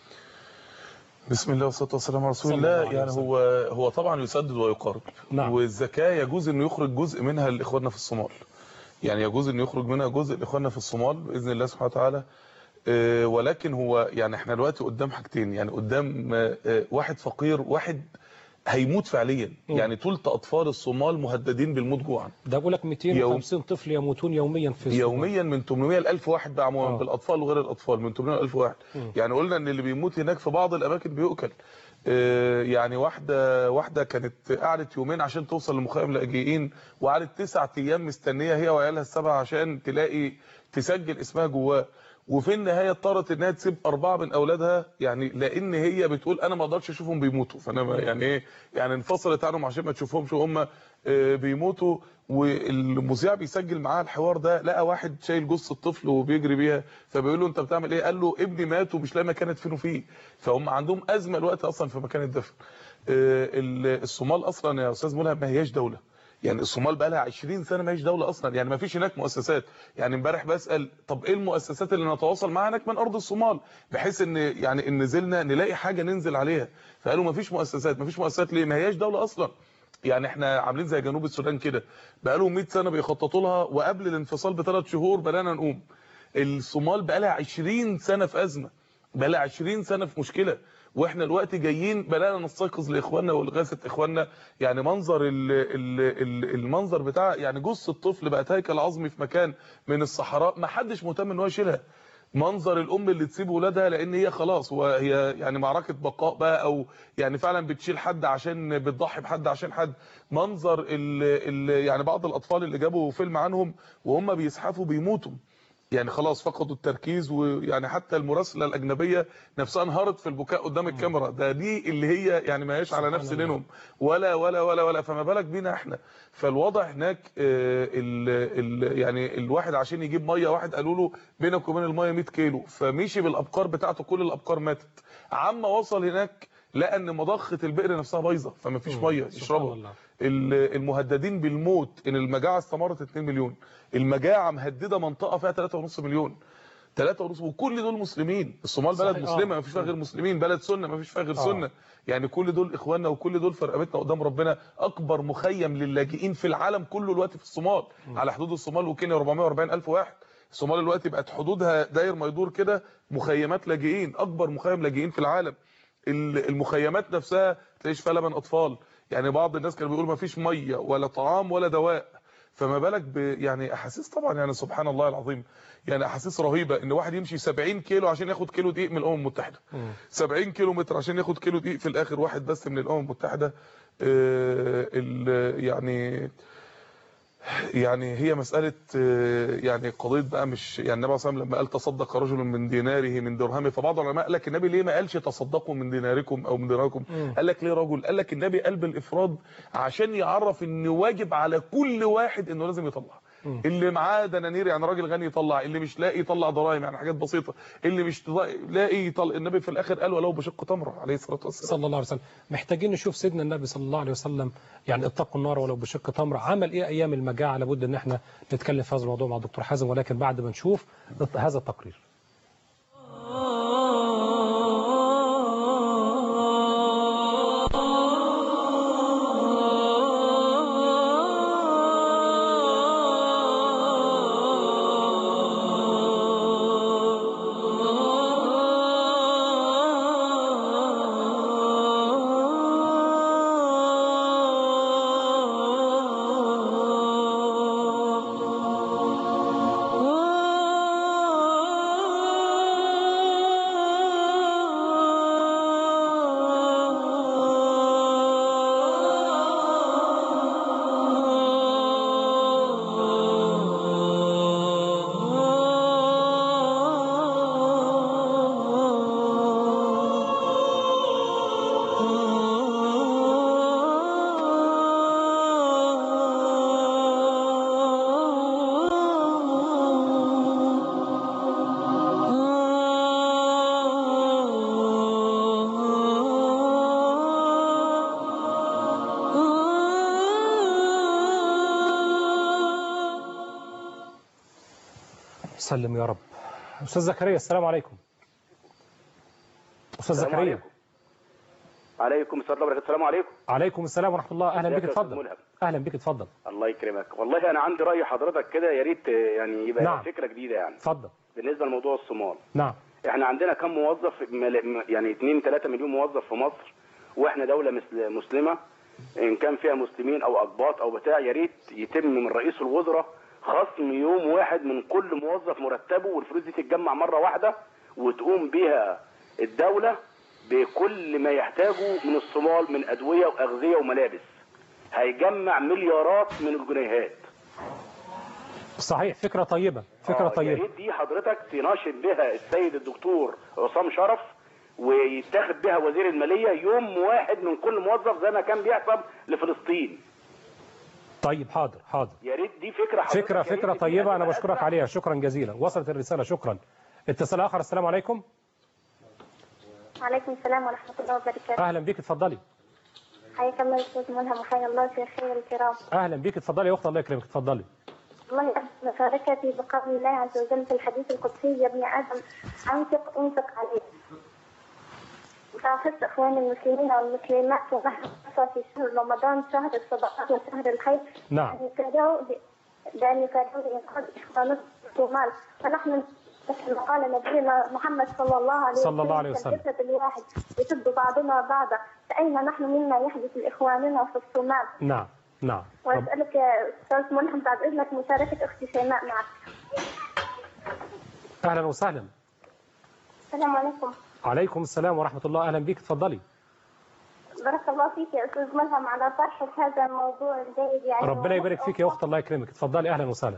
بسم الله والصلاه والسلام على رسول صلى الله الله عليه يعني وسلم. هو هو طبعا يسدد ويقارب نعم. والزكاه يجوز انه يخرج جزء منها لاخواننا في الصومال يعني يجوز انه يخرج منها جزء لاخواننا في الصومال باذن الله سبحانه وتعالى آه، ولكن هو يعني احنا دلوقتي قدام حاجتين يعني قدام آه، آه، واحد فقير واحد هيموت فعليا مم. يعني ثلث اطفال الصومال مهددين بالموت جوعا ده بقول لك 250 طفل يموتون يوميا في الصومال. يوميا من 800 ل 1000 واحد بقى عموما آه. بالاطفال وغير الاطفال من 800 ل 1000 واحد مم. يعني قلنا ان اللي بيموت هناك في بعض الاماكن بيؤكل آه، يعني واحده واحده كانت قعدت يومين عشان توصل لمخيم لاجئين وقعدت تسعة ايام مستنيه هي وعيالها السبعه عشان تلاقي تسجل اسمها جواه وفي النهايه اضطرت انها تسيب اربعه من اولادها يعني لان هي بتقول انا ما اقدرش اشوفهم بيموتوا فانا ما- يعني ايه يعني انفصلت عنهم عشان ما تشوفهمش وهم آه، بيموتوا والمذيع بيسجل معاها الحوار ده لقى واحد شايل جثه طفل وبيجري بيها فبيقول له انت بتعمل ايه قال له ابني مات ومش لاقي مكان ادفنه فيه فهم عندهم ازمه الوقت اصلا في مكان الدفن آه، ال- الصومال اصلا يا استاذ ملهم ما هياش دوله يعني الصومال بقى لها 20 سنه ما هيش دوله اصلا يعني ما فيش هناك مؤسسات يعني امبارح بسال طب ايه المؤسسات اللي نتواصل معاها هناك من ارض الصومال بحيث ان يعني ان نزلنا نلاقي حاجه ننزل عليها فقالوا ما فيش مؤسسات ما فيش مؤسسات ليه ما هياش دوله اصلا يعني احنا عاملين زي جنوب السودان كده بقالهم 100 سنه بيخططوا لها وقبل الانفصال بثلاث شهور بدانا نقوم الصومال بقى لها 20 سنه في ازمه بقى لها 20 سنه في مشكله واحنا دلوقتي جايين بدانا نستيقظ لاخواننا ولغاثه اخواننا يعني منظر ال ال ال المنظر بتاع يعني جثه الطفل بقت هيكل عظمي في مكان من الصحراء ما حدش مهتم ان هو يشيلها منظر الام اللي تسيب ولادها لان هي خلاص وهي يعني معركه بقاء بقى او يعني فعلا بتشيل حد عشان بتضحي بحد عشان حد منظر ال ال يعني بعض الاطفال اللي جابوا فيلم عنهم وهم بيزحفوا بيموتوا يعني خلاص فقدوا التركيز ويعني حتى المراسله الاجنبيه نفسها انهارت في البكاء قدام الكاميرا ده دي اللي هي يعني ما هيش على سبحان نفس الله. دينهم ولا ولا ولا ولا فما بالك بينا احنا فالوضع هناك آه، ال ال يعني الواحد عشان يجيب ميه واحد قالوا له بينك وبين الميه 100 كيلو فمشي بالابقار بتاعته كل الابقار ماتت عما وصل هناك لقى ان مضخه البئر نفسها بايظه فما فيش مم. ميه سبحان يشربها الله. ال- المهددين بالموت ان المجاعه استمرت 2 مليون المجاعه مهدده منطقه فيها 3.5 مليون ثلاثة ونص وكل دول مسلمين الصومال بلد صحيح. آه. مسلمة ما فيش فيها غير مسلمين بلد سنة ما فيش فيها غير آه. سنة يعني كل دول اخواننا وكل دول في رقبتنا قدام ربنا اكبر مخيم للاجئين في العالم كله الوقت في الصومال على حدود الصومال وكينيا 440 الف واحد الصومال الوقت بقت حدودها داير ما يدور كده مخيمات لاجئين اكبر مخيم لاجئين في العالم ال- المخيمات نفسها تلاقيش فيها لبن اطفال يعني بعض الناس كانوا بيقولوا ما فيش ميه ولا طعام ولا دواء فما بالك ب يعني احاسيس طبعا يعني سبحان الله العظيم يعني احاسيس رهيبه ان واحد يمشي 70 كيلو عشان ياخد كيلو دقيق من الامم المتحده 70 كيلو متر عشان ياخد كيلو دقيق في الاخر واحد بس من الامم المتحده آه، ال- يعني يعني هي مسألة آه، يعني قضية بقى مش يعني النبي صلى الله عليه وسلم لما قال تصدق رجل من ديناره من درهمه فبعض العلماء قال لك النبي ليه ما قالش تصدقوا من ديناركم او من ديناركم مم. قال لك ليه رجل قال لك النبي قال بالافراد عشان يعرف ان واجب على كل واحد انه لازم يطلع مم. اللي معاه دنانير يعني راجل غني يطلع اللي مش لاقي يطلع ضرائب يعني حاجات بسيطه اللي مش لاقي يطلع النبي في الاخر قال ولو بشق تمره عليه الصلاه والسلام صلى الله عليه وسلم محتاجين نشوف سيدنا النبي صلى الله عليه وسلم يعني اتقوا النار ولو بشق تمر عمل ايه ايام المجاعه لابد ان احنا نتكلم في هذا الموضوع مع دكتور حازم ولكن بعد ما نشوف هذا التقرير سلم يا رب استاذ زكريا السلام عليكم استاذ السلام زكريا عليكم. عليكم السلام وبركاته السلام عليكم عليكم السلام ورحمه الله اهلا بك ازيك يا أستاذ اتفضل ملهم؟ اهلا بك اتفضل الله يكرمك والله انا عندي راي حضرتك كده يا ريت يعني يبقى نعم. فكره جديده يعني اتفضل بالنسبه لموضوع الصومال نعم احنا عندنا كم موظف مل- م- يعني 2 3 مليون موظف في مصر واحنا دوله مسل- مسلمه ان كان فيها مسلمين او اقباط او بتاع يا ريت يتم من رئيس الوزراء خصم يوم واحد من كل موظف مرتبه والفلوس دي تتجمع مره واحده وتقوم بيها الدوله بكل ما يحتاجه من الصومال من ادويه واغذيه وملابس هيجمع مليارات من الجنيهات صحيح فكره طيبه فكره آه، يا طيبه ريت دي حضرتك تناشد بها السيد الدكتور عصام شرف ويتاخد بها وزير الماليه يوم واحد من كل موظف زي ما كان بيحصل لفلسطين طيب حاضر حاضر يا ريت دي فكره حضرتك فكره يا ريت فكره دي طيبه انا هتبقى بشكرك أسرع. عليها شكرا جزيلا وصلت الرساله شكرا اتصال اخر السلام عليكم وعليكم السلام ورحمة الله وبركاته اهلا بك اتفضلي حياك الله أستاذ ملهم وحيا الله في الخير الكرام اهلا بك اتفضلي يا اخت الله يكرمك اتفضلي والله مشاركتي بقول الله عز وجل في الحديث القدسي يا ابن آدم أنفق أنفق عليك فأخذت إخواني المسلمين والمسلمات ونحن خاصة في شهر رمضان شهر الصدقات وشهر الخير نعم. أن يسارعوا ب- بأن يسارعوا لإنقاذ إخواننا في الصومال فنحن كما قال نبينا محمد صلى الله عليه وسلم صلى الله عليه وسلم. كالجسد الواحد يشد بعضنا بعضا فأين نحن مما يحدث لإخواننا في الصومال نعم نعم رب وأسألك يا أستاذ ملهم بعد إذنك مشاركة أختي شيماء معك اهلا وسهلا السلام عليكم عليكم السلام ورحمه الله اهلا بك اتفضلي بارك الله فيك يا أستاذ ملهم على طرح هذا الموضوع الجيد يعني ربنا يبارك فيك يا اخت الله يكرمك اتفضلي اهلا وسهلا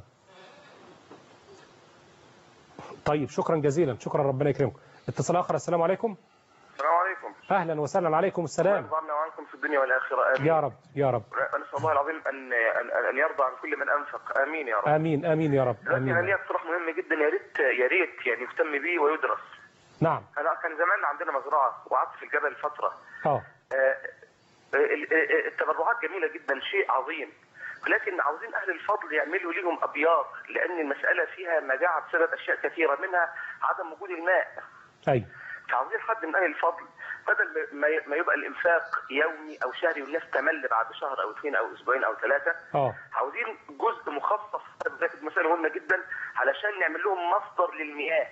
طيب شكرا جزيلا شكرا ربنا يكرمك اتصال اخر السلام عليكم السلام عليكم اهلا وسهلا عليكم السلام يرضى عنكم في الدنيا والآخرة آمين يا رب يا رب نسأل الله العظيم أن أن أن يرضى عن كل من أنفق آمين يا رب امين امين يا رب لكن أنا امين لي اقتراح مهم جدا يا ريت يا ريت يعني يهتم به ويدرس نعم أنا كان زمان عندنا مزرعة وقعدت في الجبل فترة اه آه، ال- ال- التبرعات جميلة جدا شيء عظيم لكن عاوزين اهل الفضل يعملوا لهم ابيار لان المساله فيها مجاعه بسبب اشياء كثيره منها عدم وجود الماء ايوه فعاوزين حد من اهل الفضل بدل ما ما يبقى الانفاق يومي او شهري والناس تمل بعد شهر او اثنين او اسبوعين او ثلاثه اه عاوزين جزء مخصص ده مساله مهمه جدا علشان نعمل لهم مصدر للمياه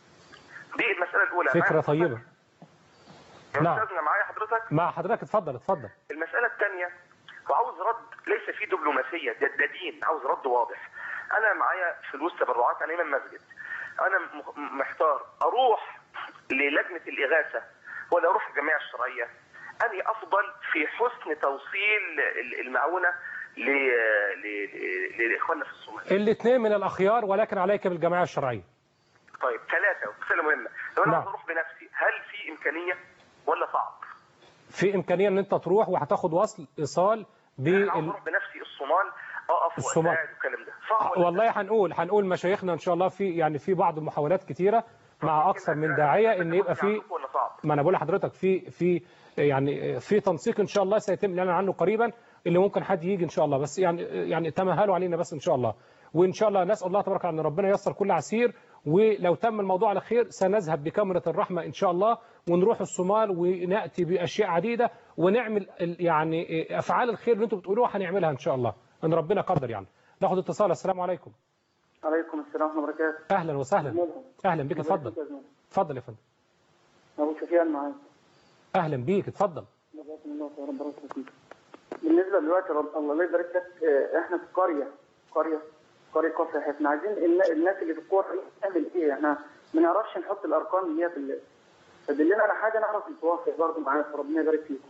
دي المساله الاولى فكره معايا طيبه يا نعم. استاذنا معايا حضرتك مع حضرتك اتفضل اتفضل المسألة الثانية وعاوز رد ليس فيه دبلوماسية ده, ده دين عاوز رد واضح أنا معايا فلوس تبرعات أنا إمام مسجد أنا م- محتار أروح للجنة الإغاثة ولا أروح الجمعية الشرعية أني أفضل في حسن توصيل ال- المعونة ل- ل- ل- لإخواننا في الصومال الاثنين من الاخيار ولكن عليك بالجمعيه الشرعيه طيب ثلاثة مسألة مهمة لو أنا نعم. عاوز أروح بنفسي هل في إمكانية ولا صعب؟ في امكانيه ان انت تروح وهتاخد وصل ايصال أنا عاوز بال أروح بنفسي الصومال أقف الصومال. وأساعد والكلام ده صعب ولا والله هنقول هنقول مشايخنا ان شاء الله في يعني في بعض المحاولات كتيره مع اكثر من داعيه ان يبقى في ولا صعب؟ ما انا بقول لحضرتك في في يعني في تنسيق ان شاء الله سيتم الاعلان عنه قريبا اللي ممكن حد يجي ان شاء الله بس يعني يعني تمهلوا علينا بس ان شاء الله وان شاء الله نسال الله تبارك وتعالى ان ربنا ييسر كل عسير ولو تم الموضوع على خير سنذهب بكاميرا الرحمه ان شاء الله ونروح الصومال وناتي باشياء عديده ونعمل ال- يعني افعال الخير اللي انتم بتقولوها هنعملها ان شاء الله ان ربنا قدر يعني ناخد اتصال السلام عليكم عليكم السلام ورحمة الله وبركاته اهلا وسهلا اهلا بك اتفضل اتفضل يا فندم أبو سفيان معاك اهلا بيك اتفضل جزاكم الله خير ربنا يسعدك. بالنسبة دلوقتي رب الله يبارك لك آه، احنا في قرية قرية قرية كفر احنا عايزين النا- الناس اللي في القرى دي تعمل ايه احنا ما نعرفش نحط الارقام اللي هي في ال- فدلنا على حاجة نعرف نتواصل برضه معاك ربنا يبارك فيكم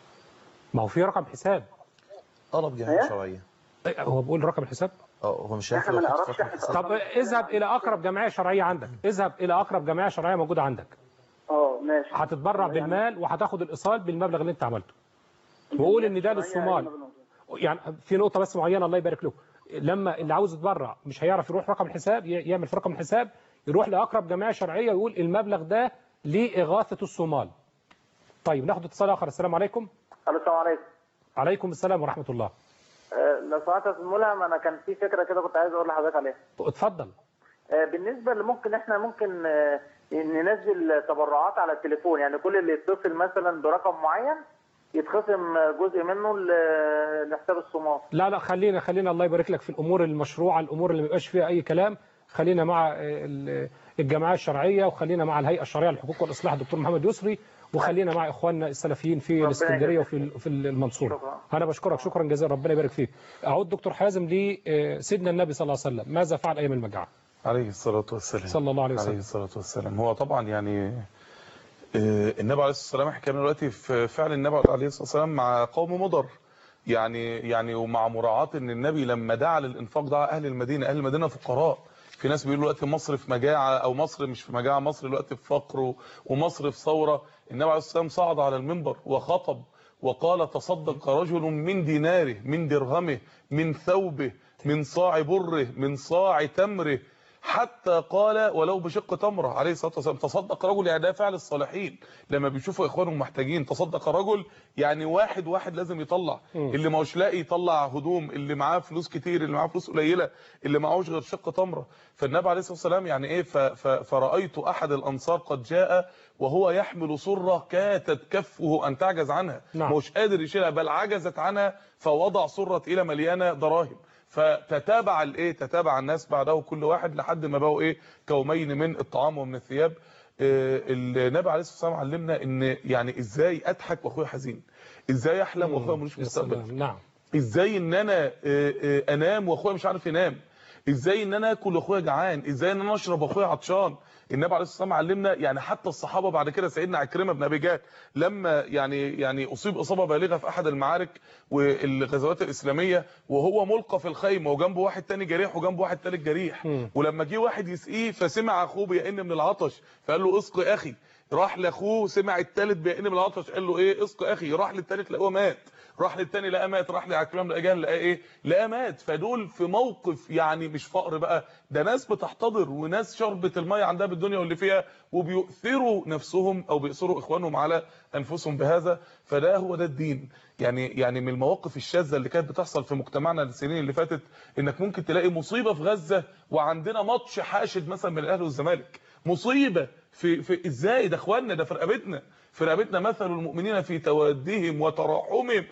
ما هو في رقم حساب طلب جمعيه شرعيه هو بيقول رقم الحساب اه هو مش عارف إحنا ما لو حط نعرفش رقم إحنا حساب. طب اذهب الى اقرب جمعيه شرعيه عندك اذهب الى اقرب جمعيه شرعيه موجوده عندك اه ماشي هتتبرع بالمال وهتاخد الايصال بالمبلغ اللي انت عملته وقول ان ده للصومال يعني في نقطه بس معينه الله يبارك له لما اللي عاوز يتبرع مش هيعرف يروح رقم الحساب ي- يعمل في رقم الحساب يروح لاقرب جمعيه شرعيه ويقول المبلغ ده لاغاثه الصومال طيب ناخد اتصال اخر السلام عليكم الو السلام عليكم عليكم السلام ورحمه الله آه، لو سمحت يا استاذ ملهم انا كان في فكره كده كنت عايز اقول لحضرتك عليها اتفضل آه، بالنسبه اللي ممكن احنا ممكن آه، ننزل تبرعات على التليفون يعني كل اللي يتصل مثلا برقم معين يتخصم جزء منه ل- لحساب الصومال لا لا خلينا خلينا الله يبارك لك في الامور المشروعه الامور اللي ما يبقاش فيها اي كلام خلينا مع آه، ال- الجمعيه الشرعيه وخلينا مع الهيئه الشرعيه للحقوق والاصلاح الدكتور محمد يسري وخلينا مع اخواننا السلفيين في الاسكندريه وفي ال- في المنصوره انا بشكرك شكرا جزيلا ربنا يبارك فيك اعود دكتور حازم لسيدنا النبي صلى الله عليه وسلم ماذا فعل ايام المجاعه عليه الصلاة والسلام صلى الله عليه وسلم. عليه الصلاة والسلام هو طبعا يعني آه، النبي عليه الصلاة والسلام احنا كنا دلوقتي في فعل النبي عليه الصلاة والسلام مع قوم مضر يعني يعني ومع مراعاة ان النبي لما دعا للانفاق دعا اهل المدينة اهل المدينة فقراء في ناس بيقولوا دلوقتي مصر في مجاعة او مصر مش في مجاعة مصر دلوقتي في فقر و- ومصر في ثورة النبي عليه الصلاة والسلام صعد على المنبر وخطب وقال تصدق رجل من ديناره من درهمه من ثوبه من صاع بره من صاع تمره حتى قال ولو بشق تمره عليه الصلاه والسلام تصدق رجل يعني ده فعل الصالحين لما بيشوفوا اخوانهم محتاجين تصدق رجل يعني واحد واحد لازم يطلع اللي ما هوش لاقي يطلع هدوم اللي معاه فلوس كتير اللي معاه فلوس قليله اللي معهوش غير شق تمره فالنبي عليه الصلاه والسلام يعني ايه ف- ف- فرايت احد الانصار قد جاء وهو يحمل سره كادت كفه ان تعجز عنها نعم. مش قادر يشيلها بل عجزت عنها فوضع سره الى مليانه دراهم فتتابع الايه تتابع الناس بعده كل واحد لحد ما بقوا ايه كومين من الطعام ومن الثياب آه، النبي عليه الصلاه والسلام علمنا ان يعني ازاي اضحك واخويا حزين ازاي احلم واخويا ملوش يا مستقبل سلام، نعم ازاي ان انا آه، آه، انام واخويا مش عارف ينام ازاي ان انا اكل واخويا جعان ازاي ان انا اشرب واخويا عطشان النبي عليه الصلاه والسلام علمنا يعني حتى الصحابه بعد كده سيدنا عكرمه بن ابي جهل لما يعني يعني اصيب اصابه بالغه في احد المعارك والغزوات الاسلاميه وهو ملقى في الخيمه وجنبه واحد تاني جريح وجنبه واحد تالت جريح ولما جه واحد يسقيه فسمع اخوه بيئن من العطش فقال له اسقي اخي راح لاخوه سمع التالت بيئن من العطش قال له ايه اسقي اخي راح للتالت لقوه مات راح للتاني لقى مات راح لعكرمه لقى جهل لقى ايه لقى مات فدول في موقف يعني مش فقر بقى ده ناس بتحتضر وناس شربت الميه عندها بالدنيا واللي فيها وبيؤثروا نفسهم او بيؤثروا اخوانهم على انفسهم بهذا فده هو ده الدين يعني يعني من المواقف الشاذه اللي كانت بتحصل في مجتمعنا السنين اللي فاتت انك ممكن تلاقي مصيبه في غزه وعندنا ماتش حاشد مثلا من الاهلي والزمالك مصيبه في في ازاي ده اخواننا ده في رقبتنا في رقبتنا مثل المؤمنين في تودهم وتراحمهم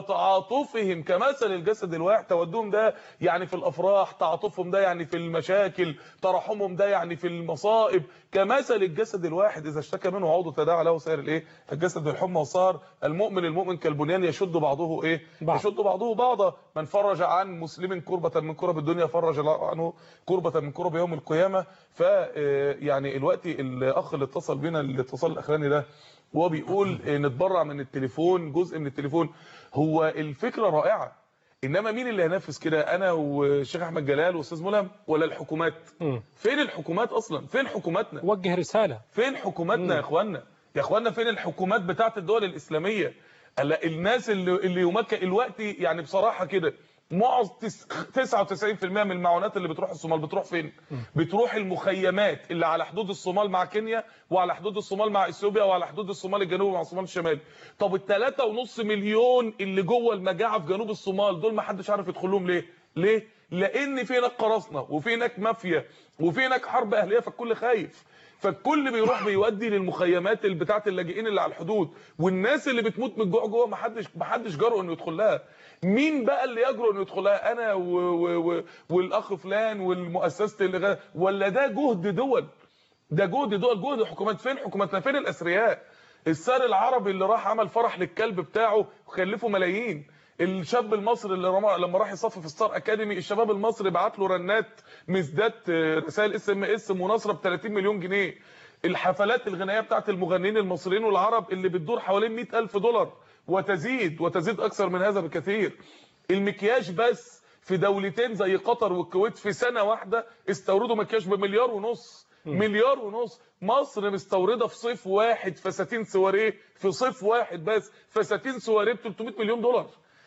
وتعاطفهم كمثل الجسد الواحد تودهم ده يعني في الافراح تعاطفهم ده يعني في المشاكل تراحمهم ده يعني في المصائب كمثل الجسد الواحد اذا اشتكى منه عضو تداعى له سائر الايه الجسد بالحمى وصار المؤمن المؤمن كالبنيان يشد بعضه ايه بعض. يشد بعضه بعضا من فرج عن مسلم كربة من كرب الدنيا فرج الله عنه كربة من كرب يوم القيامة ف آه، يعني الوقت الاخ اللي اتصل بينا الاتصال الاخراني ده وهو بيقول آه، نتبرع من التليفون جزء من التليفون هو الفكرة رائعة انما مين اللي هينفذ كده انا والشيخ احمد جلال واستاذ ملهم ولا الحكومات فين الحكومات اصلا فين حكوماتنا وجه رسالة فين حكوماتنا يا اخوانا يا اخوانا فين الحكومات بتاعت الدول الاسلاميه هلا الناس اللي اللي يمكن الوقت يعني بصراحه كده معظم تس- 99% من المعونات اللي بتروح الصومال بتروح فين بتروح المخيمات اللي على حدود الصومال مع كينيا وعلى حدود الصومال مع اثيوبيا وعلى حدود الصومال الجنوبي مع الصومال الشمالي طب الثلاثة ونص مليون اللي جوه المجاعه في جنوب الصومال دول ما حدش عارف يدخل لهم ليه ليه لان في هناك قراصنه وفي هناك مافيا وفي هناك حرب اهليه فالكل خايف فالكل بيروح بيودي للمخيمات اللي بتاعه اللاجئين اللي على الحدود والناس اللي بتموت من الجوع جوه ما حدش ما حدش جرؤ انه يدخل لها مين بقى اللي يجرؤ انه يدخل لها انا و... و... و... والاخ فلان والمؤسسه اللي غ... ولا ده جهد دول ده جهد دول جهد حكومات فين حكوماتنا فين الاثرياء السار العربي اللي راح عمل فرح للكلب بتاعه وخلفه ملايين الشاب المصري اللي رمى لما راح يصف في ستار اكاديمي الشباب المصري بعت له رنات مزدات آه، رسائل اس ام اس مناصره ب 30 مليون جنيه الحفلات الغنائيه بتاعت المغنيين المصريين والعرب اللي بتدور حوالين 100000 دولار وتزيد وتزيد اكثر من هذا بكثير المكياج بس في دولتين زي قطر والكويت في سنه واحده استوردوا مكياج بمليار ونص مليار ونص مصر مستورده في صيف واحد فساتين سواريه في صيف واحد بس فساتين سواريه ب 300 مليون دولار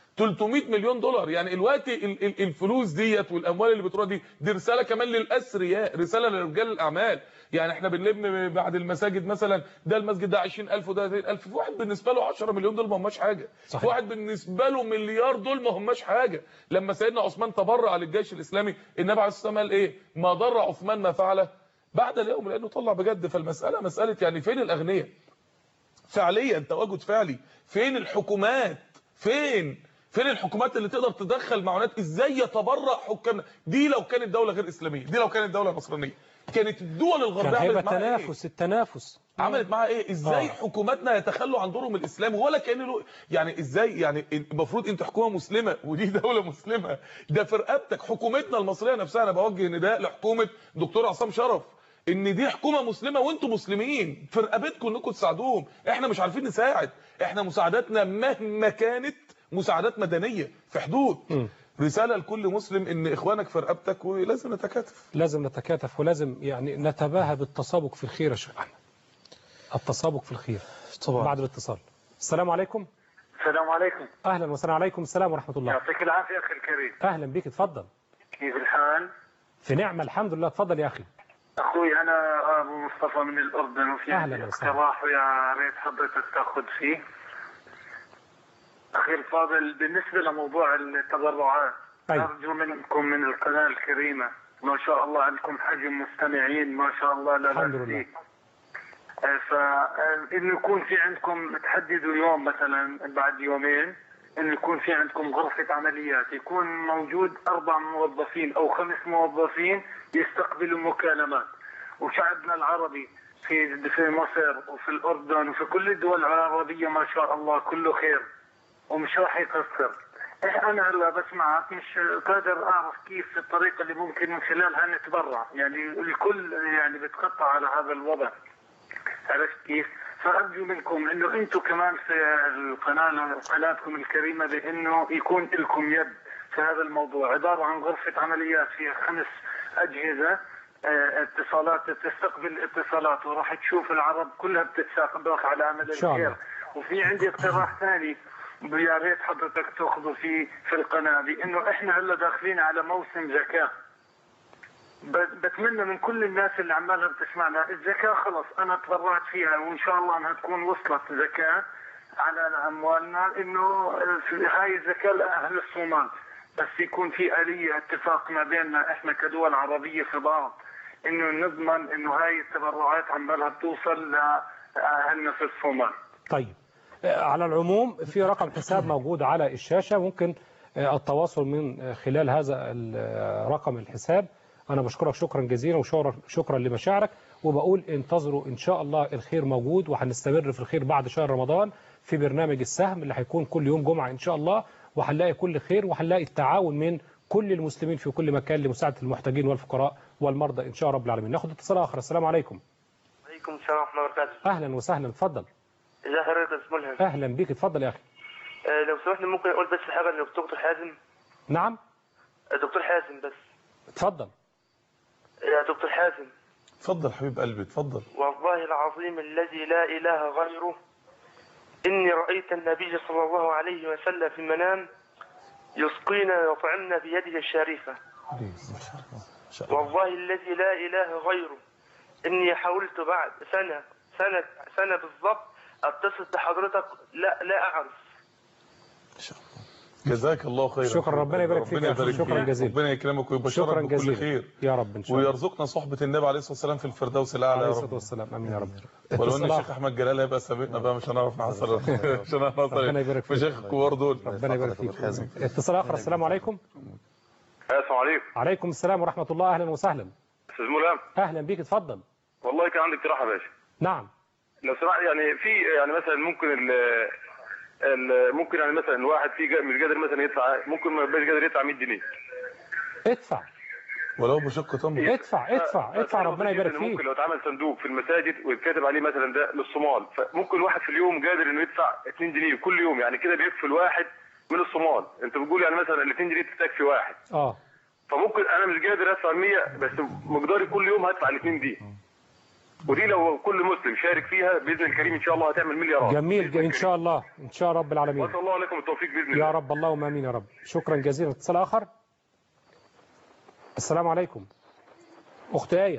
300 مليون دولار يعني الوقت ال- ال- الفلوس ديت والاموال اللي بتروح دي دي رساله كمان للاثرياء رساله لرجال الاعمال يعني احنا بنلم بعد المساجد مثلا ده المسجد ده 20000 وده 20000 في واحد بالنسبه له 10 مليون دول ما هماش حاجه صحيح. في واحد بالنسبه له مليار دول ما هماش حاجه لما سيدنا عثمان تبرع للجيش الاسلامي النبي عليه الصلاه والسلام قال ايه ما ضر عثمان ما فعله بعد اليوم لانه طلع بجد فالمساله مساله يعني فين الاغنياء فعليا تواجد فعلي فين الحكومات فين فين الحكومات اللي تقدر تدخل معونات ازاي يتبرع حكامنا دي لو كانت دوله غير اسلاميه دي لو كانت دوله نصرانيه كانت الدول كان الغربيه هيبقى عملت معاها ايه تنافس التنافس عملت معاها ايه ازاي آه. حكوماتنا يتخلوا عن دورهم الاسلامي ولا كان له يعني ازاي يعني المفروض انت حكومه مسلمه ودي دوله مسلمه ده في رقبتك حكومتنا المصريه نفسها انا بوجه نداء لحكومه دكتور عصام شرف ان دي حكومه مسلمه وانتم مسلمين في رقبتكم انكم تساعدوهم احنا مش عارفين نساعد احنا مساعداتنا مهما كانت مساعدات مدنيه في حدود رساله لكل مسلم ان اخوانك في رقبتك ولازم نتكاتف لازم نتكاتف ولازم يعني نتباهى بالتسابق في الخير يا شيخ احمد التسابق في الخير طبعا بعد الاتصال السلام عليكم السلام عليكم اهلا وسهلا عليكم السلام ورحمه الله يعطيك العافية أخي الكريم اهلا بك اتفضل كيف الحال؟ في نعمه الحمد لله اتفضل يا اخي أخوي أنا أبو مصطفى من الأردن وفي أهلاً عندي وسهلاً. اقتراح ويا ريت حضرتك تاخذ فيه أخي الفاضل بالنسبة لموضوع التبرعات أي. أرجو منكم من القناة الكريمة ما شاء الله عندكم حجم مستمعين ما شاء الله لا الحمد بأس لله. فيه. فإنه يكون في عندكم تحددوا يوم مثلا بعد يومين انه يكون في عندكم غرفة عمليات يكون موجود اربع موظفين او خمس موظفين يستقبلوا مكالمات وشعبنا العربي في في مصر وفي الاردن وفي كل الدول العربية ما شاء الله كله خير ومش راح يقصر إيه انا هلا بسمعك مش قادر اعرف كيف الطريقة اللي ممكن من خلالها نتبرع يعني الكل يعني بتقطع على هذا الوضع عرفت كيف؟ فارجو منكم انه انتم كمان في القناه قناتكم الكريمه بانه يكون لكم يد في هذا الموضوع عباره عن غرفه عمليات فيها خمس اجهزه آه، اتصالات تستقبل اتصالات وراح تشوف العرب كلها بتتسابق على عمل إن شاء الله. الخير وفي عندي اقتراح ثاني يا ريت حضرتك تاخذوا في في القناه لانه احنا هلا داخلين على موسم زكاه ب- بتمنى من كل الناس اللي عمالها بتسمعنا الزكاه خلص انا تبرعت فيها وان شاء الله انها تكون وصلت زكاه على اموالنا انه في هاي الزكاه لاهل الصومال بس يكون في اليه اتفاق ما بيننا احنا كدول عربيه في بعض انه نضمن انه هاي التبرعات عمالها بتوصل لاهلنا في الصومال طيب آه، على العموم في رقم حساب موجود على الشاشة ممكن آه، التواصل من آه، خلال هذا ال- آه، رقم الحساب أنا بشكرك شكرا جزيلا وشكرا شكرا لمشاعرك وبقول انتظروا إن شاء الله الخير موجود وهنستمر في الخير بعد شهر رمضان في برنامج السهم اللي هيكون كل يوم جمعة إن شاء الله وهنلاقي كل خير وهنلاقي التعاون من كل المسلمين في كل مكان لمساعدة المحتاجين والفقراء والمرضى إن شاء رب العالمين ناخد اتصال آخر السلام عليكم عليكم السلام ورحمة الله وبركاته أهلا وسهلا اتفضل ازي حضرتك يا استاذ ملهم أهلا بيك اتفضل يا أخي آه لو سمحت ممكن اقول بس حاجة للدكتور حازم نعم آه، دكتور حازم بس اتفضل يا دكتور حازم اتفضل حبيب قلبي اتفضل والله العظيم الذي لا إله غيره إني رأيت النبي صلى الله عليه وسلم في المنام يسقينا ويطعمنا بيده الشريفة والله الذي لا إله غيره إني حاولت بعد سنة سنة سنة بالضبط أتصل بحضرتك لا لا أعرف جزاك الله خيرا شكرا ربنا يبارك فيك ربنا يا أخي. يبارك شكرا فيك. جزيلا. ربنا يكرمك ويبشرك شكرا بكل جزيلا خير يا رب إن شاء الله ويرزقنا صحبة النبي عليه الصلاة والسلام في الفردوس الأعلى عليه يا الصلاة رب والسلام آمين يا رب ولو ان اتصال الشيخ احمد جلال هيبقى سابقنا بقى مش هنعرف نحصل مش هنعرف ربنا نحصل يبارك فيك. مشايخ الكبار دول ربنا يبارك فيك اتصال آخر السلام عليكم السلام عليكم عليكم السلام ورحمة الله أهلا وسهلا استاذ ملهم أهلا بيك اتفضل والله كان عندي اقتراح يا باشا نعم لو سمحت يعني في يعني مثلا ممكن ال ال- ممكن يعني مثلا واحد في جا- مش قادر مثلا يدفع ممكن ما يبقاش قادر يدفع 100 جنيه ادفع ولو بشق تمر ادفع ادفع ادفع ربنا يبارك ممكن فيك لو اتعمل صندوق في المساجد ويتكتب عليه مثلا ده للصومال فممكن واحد في اليوم قادر انه يدفع 2 جنيه كل يوم يعني كده بيكفي الواحد من الصومال انت بتقول يعني مثلا ال 2 جنيه تكفي واحد اه فممكن انا مش قادر ادفع 100 بس مقداري كل يوم هدفع الاثنين دي ودي لو كل مسلم شارك فيها باذن الكريم ان شاء الله هتعمل مليارات جميل إن شاء الله إن شاء رب العالمين واسال الله عليكم التوفيق باذن الله يا رب اللهم امين يا رب شكرا جزيلا اتصال اخر السلام عليكم اخت ايه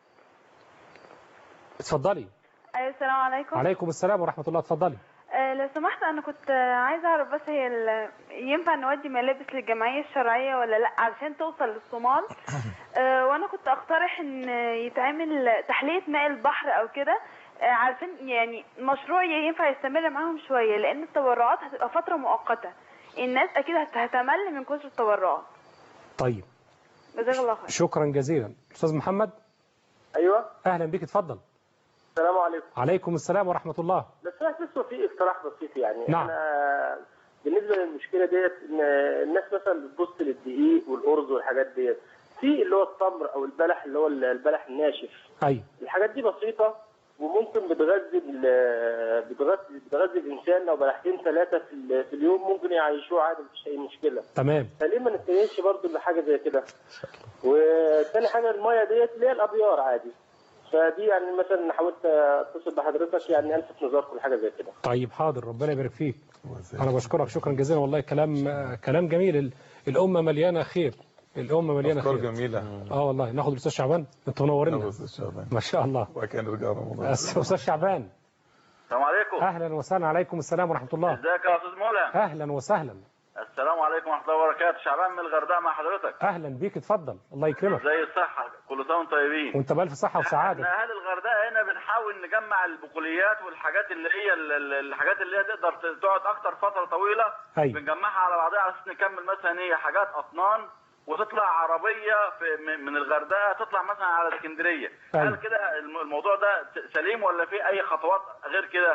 اتفضلي ايوه السلام عليكم عليكم السلام ورحمه الله اتفضلي آه، لو سمحت انا كنت آه، عايزه اعرف بس هي ال- ينفع نودي ملابس للجمعيه الشرعيه ولا لا علشان توصل للصومال آه، وانا كنت اقترح ان يتعمل تحليه ماء البحر او كده آه، علشان يعني مشروع ينفع يستمر معاهم شويه لان التبرعات هتبقى فتره مؤقته الناس اكيد هت- هتمل من كثر التبرعات طيب جزاك الله خير شكرا جزيلا استاذ محمد ايوه اهلا بك اتفضل السلام عليكم عليكم السلام ورحمه الله بس سمعت بس في اقتراح بسيط يعني نعم. انا بالنسبه للمشكله ديت ان الناس مثلا بتبص للدقيق والارز والحاجات ديت في اللي هو التمر او البلح اللي هو البلح الناشف ايوه الحاجات دي بسيطه وممكن بتغذي ال- بتغذي بتغذي الانسان لو بلحتين ثلاثه في, ال- في اليوم ممكن يعيشوه عادي مفيش اي مشكله تمام فليه ما نتجهش برضه لحاجه زي كده وتاني حاجه الميه ديت اللي هي الابيار عادي فدي يعني مثلا حاولت اتصل بحضرتك يعني الفت نظركم لحاجه زي كده طيب حاضر ربنا يبارك فيك انا بشكرك شكرا جزيلا والله كلام كلام جميل ال- الامه مليانه خير الامه مليانه افكار خير جميله اه والله ناخد الاستاذ شعبان انتوا منورينا استاذ شعبان ما شاء الله وبعد كده نرجع رمضان استاذ شعبان السلام عليكم اهلا وسهلا عليكم السلام ورحمه الله ازيك يا استاذ مولا اهلا وسهلا السلام عليكم ورحمه الله وبركاته شعبان من الغردقه مع حضرتك اهلا بيك اتفضل الله يكرمك زي الصحه كل سنه وانتم طيبين وانت بالف صحه وسعاده احنا اهل الغردقه هنا بنحاول نجمع البقوليات والحاجات اللي هي ال- ال- الحاجات اللي هي تقدر ت- تقعد اكتر فتره طويله أيوة. بنجمعها على بعضها على اساس نكمل مثلا هي حاجات اطنان وتطلع عربيه في من- من الغردقه تطلع مثلا على اسكندريه أيوة. هل كده الم- الموضوع ده س- سليم ولا في اي خطوات غير كده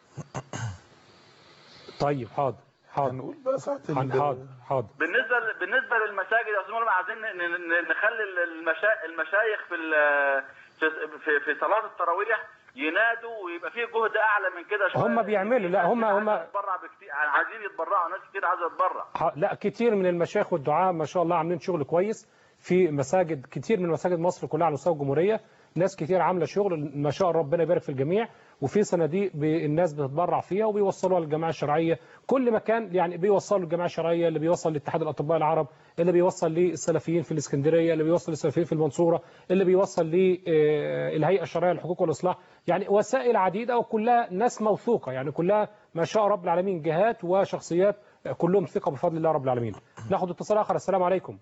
طيب حاضر حاضر نقول بقى ساعه حاضر حاضر حاضر بالنسبه بالنسبه للمساجد يا استاذ مولى عايزين ن- ن- نخلي المشا... المشايخ في ال- في في, في صلاه التراويح ينادوا ويبقى فيه جهد اعلى من كده شويه هم بيعملوا لا هم هم يتبرع بكتير عايزين يتبرعوا ناس كتير عايزه تتبرع ح- لا كتير من المشايخ والدعاء ما شاء الله عاملين شغل كويس في مساجد كتير من مساجد مصر كلها على مستوى الجمهوريه ناس كتير عامله شغل ما شاء الله ربنا يبارك في الجميع وفي صناديق ب- الناس بتتبرع فيها وبيوصلوها للجماعه الشرعيه كل مكان يعني بيوصلوا للجماعه الشرعيه اللي بيوصل لاتحاد الاطباء العرب اللي بيوصل للسلفيين في الاسكندريه اللي بيوصل للسلفيين في المنصوره اللي بيوصل للهيئه الشرعيه للحقوق والاصلاح يعني وسائل عديده وكلها ناس موثوقه يعني كلها ما شاء رب العالمين جهات وشخصيات كلهم ثقه بفضل الله رب العالمين ناخد اتصال اخر السلام عليكم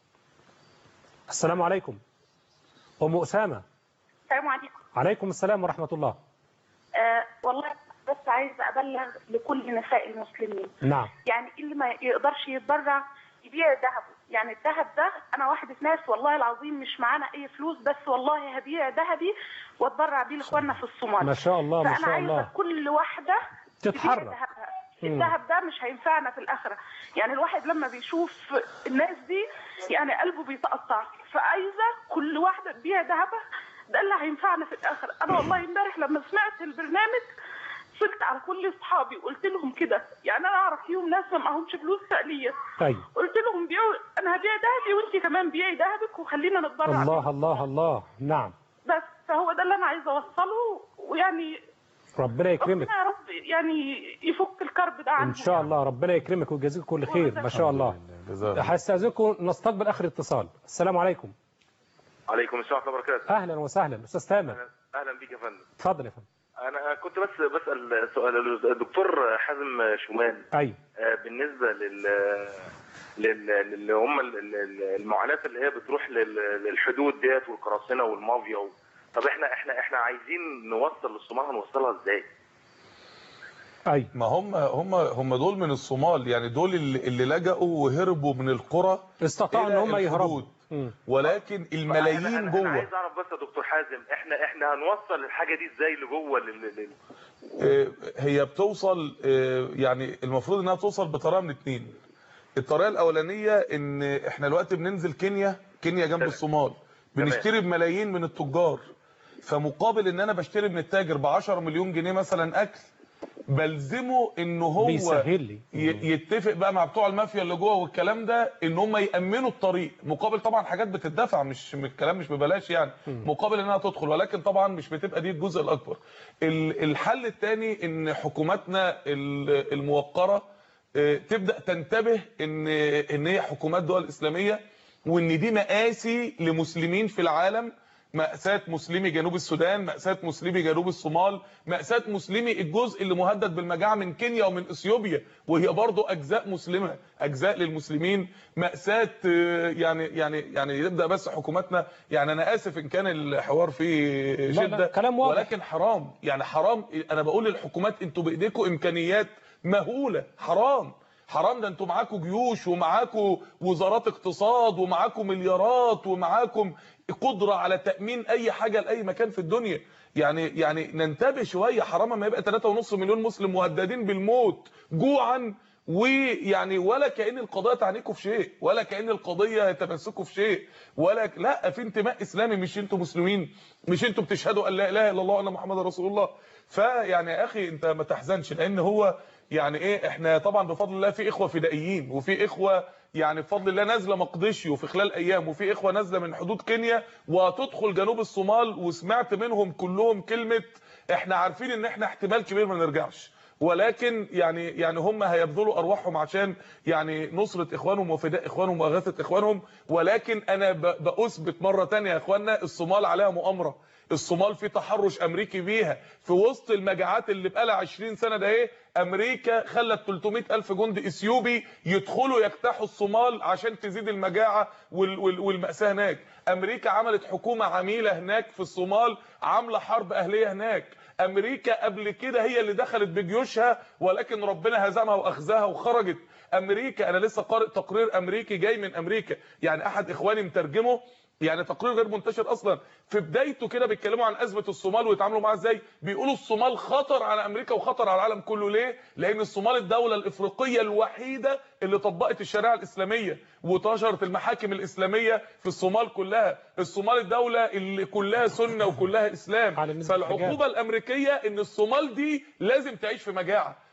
السلام عليكم ام اسامه السلام عليكم عليكم السلام ورحمه الله آه والله بس عايزه ابلغ لكل نساء المسلمين نعم يعني اللي ما يقدرش يتبرع يبيع ذهبه يعني الذهب ده انا واحده ناس والله العظيم مش معانا اي فلوس بس والله هبيع ذهبي واتبرع بيه لاخواننا في الصومال ما شاء الله ما فانا شاء عايزه الله كل واحده تبيع تتحرك. ذهبها مم. الذهب ده مش هينفعنا في الاخره يعني الواحد لما بيشوف الناس دي يعني قلبه بيتقطع فعايزه كل واحده تبيع ذهبها ده اللي هينفعنا في الاخر انا والله امبارح لما سمعت البرنامج صرت على كل اصحابي وقلت لهم كده يعني انا اعرف فيهم ناس ما معهمش فلوس تقليه طيب قلت لهم بيعوا انا هبيع ذهبي وانت كمان بيعي ذهبك وخلينا نتبرع الله الله الله نعم بس فهو ده اللي انا عايزه اوصله ويعني ربنا يكرمك ربنا يا رب يعني يفك الكرب ده عنهم ان شاء الله ربنا يكرمك ويجازيك كل خير ما شاء الله هستاذنكم نستقبل اخر اتصال السلام عليكم عليكم السلام ورحمه الله وبركاته اهلا وسهلا استاذ تامر اهلا بيك يا فندم اتفضل يا فندم انا كنت بس بسال سؤال الدكتور حازم شومان ايوه آه، بالنسبه لل لل- اللي هم ال- ال- المعاناه اللي هي بتروح لل- للحدود ديت والقراصنه والمافيا و... طب احنا احنا احنا عايزين نوصل للصومال هنوصلها ازاي؟ اي ما هم هم هم دول من الصومال يعني دول اللي, اللي لجأوا وهربوا من القرى استطاعوا إلى ان هم يهربوا الحدود. مم. ولكن أنا- الملايين أنا, انا جوه عايز اعرف بس يا دكتور حازم احنا احنا هنوصل الحاجه دي ازاي لجوه لل... لل... آه، هي بتوصل آه، يعني المفروض انها توصل بطريقه من اتنين الطريقه الاولانيه ان احنا دلوقتي بننزل كينيا كينيا جنب الصومال بنشتري بملايين من التجار فمقابل ان انا بشتري من التاجر ب 10 مليون جنيه مثلا اكل بلزمه ان هو بيسهل لي. ي- يتفق بقى مع بتوع المافيا اللي جوه والكلام ده ان هم يامنوا الطريق مقابل طبعا حاجات بتدفع مش الكلام مش ببلاش يعني مقابل انها تدخل ولكن طبعا مش بتبقى دي الجزء الاكبر ال- الحل الثاني ان حكوماتنا ال- الموقره آه، تبدا تنتبه ان ان هي حكومات دول اسلاميه وان دي مآسي لمسلمين في العالم مأساة مسلمي جنوب السودان مأساة مسلمي جنوب الصومال مأساة مسلمي الجزء اللي مهدد بالمجاعة من كينيا ومن اثيوبيا وهي برضو أجزاء مسلمة أجزاء للمسلمين مأساة آه، يعني يعني يعني يبدأ بس حكوماتنا يعني أنا آسف إن كان الحوار فيه لا، شدة كلام واضح. ولكن حرام يعني حرام أنا بقول للحكومات أنتوا بإيديكم إمكانيات مهولة حرام حرام ده انتوا معاكم جيوش ومعاكم وزارات اقتصاد ومعاكم مليارات ومعاكم قدرة على تأمين أي حاجة لأي مكان في الدنيا يعني يعني ننتبه شوية حرام ما يبقى 3.5 مليون مسلم مهددين بالموت جوعا ويعني ولا كأن القضية تعنيكم في شيء ولا كأن القضية تمسكوا في شيء ولا لا في انتماء إسلامي مش انتوا مسلمين مش انتوا بتشهدوا أن لا إله إلا الله وأن محمد رسول الله فيعني يا أخي أنت ما تحزنش لأن هو يعني ايه احنا طبعا بفضل الله في اخوه فدائيين وفي اخوه يعني بفضل الله نازله مقدشيو في خلال ايام وفي اخوه نازله من حدود كينيا وهتدخل جنوب الصومال وسمعت منهم كلهم كلمه احنا عارفين ان احنا احتمال كبير ما نرجعش ولكن يعني يعني هم هيبذلوا ارواحهم عشان يعني نصره اخوانهم وفداء اخوانهم واغاثه اخوانهم ولكن انا ب- باثبت مره ثانيه يا اخواننا الصومال عليها مؤامره الصومال في تحرش امريكي بيها في وسط المجاعات اللي بقالها 20 سنه ده ايه امريكا خلت 300 الف جندي اثيوبي يدخلوا يجتاحوا الصومال عشان تزيد المجاعه وال وال والماساه هناك امريكا عملت حكومه عميله هناك في الصومال عامله حرب اهليه هناك امريكا قبل كده هي اللي دخلت بجيوشها ولكن ربنا هزمها واخذها وخرجت امريكا انا لسه قارئ تقرير امريكي جاي من امريكا يعني احد اخواني مترجمه يعني تقرير غير منتشر اصلا في بدايته كده بيتكلموا عن ازمه الصومال ويتعاملوا معاها ازاي بيقولوا الصومال خطر على امريكا وخطر على العالم كله ليه لان الصومال الدوله الافريقيه الوحيده اللي طبقت الشريعه الاسلاميه وانتشرت المحاكم الاسلاميه في الصومال كلها الصومال الدوله اللي كلها سنه وكلها اسلام فالعقوبه الامريكيه ان الصومال دي لازم تعيش في مجاعه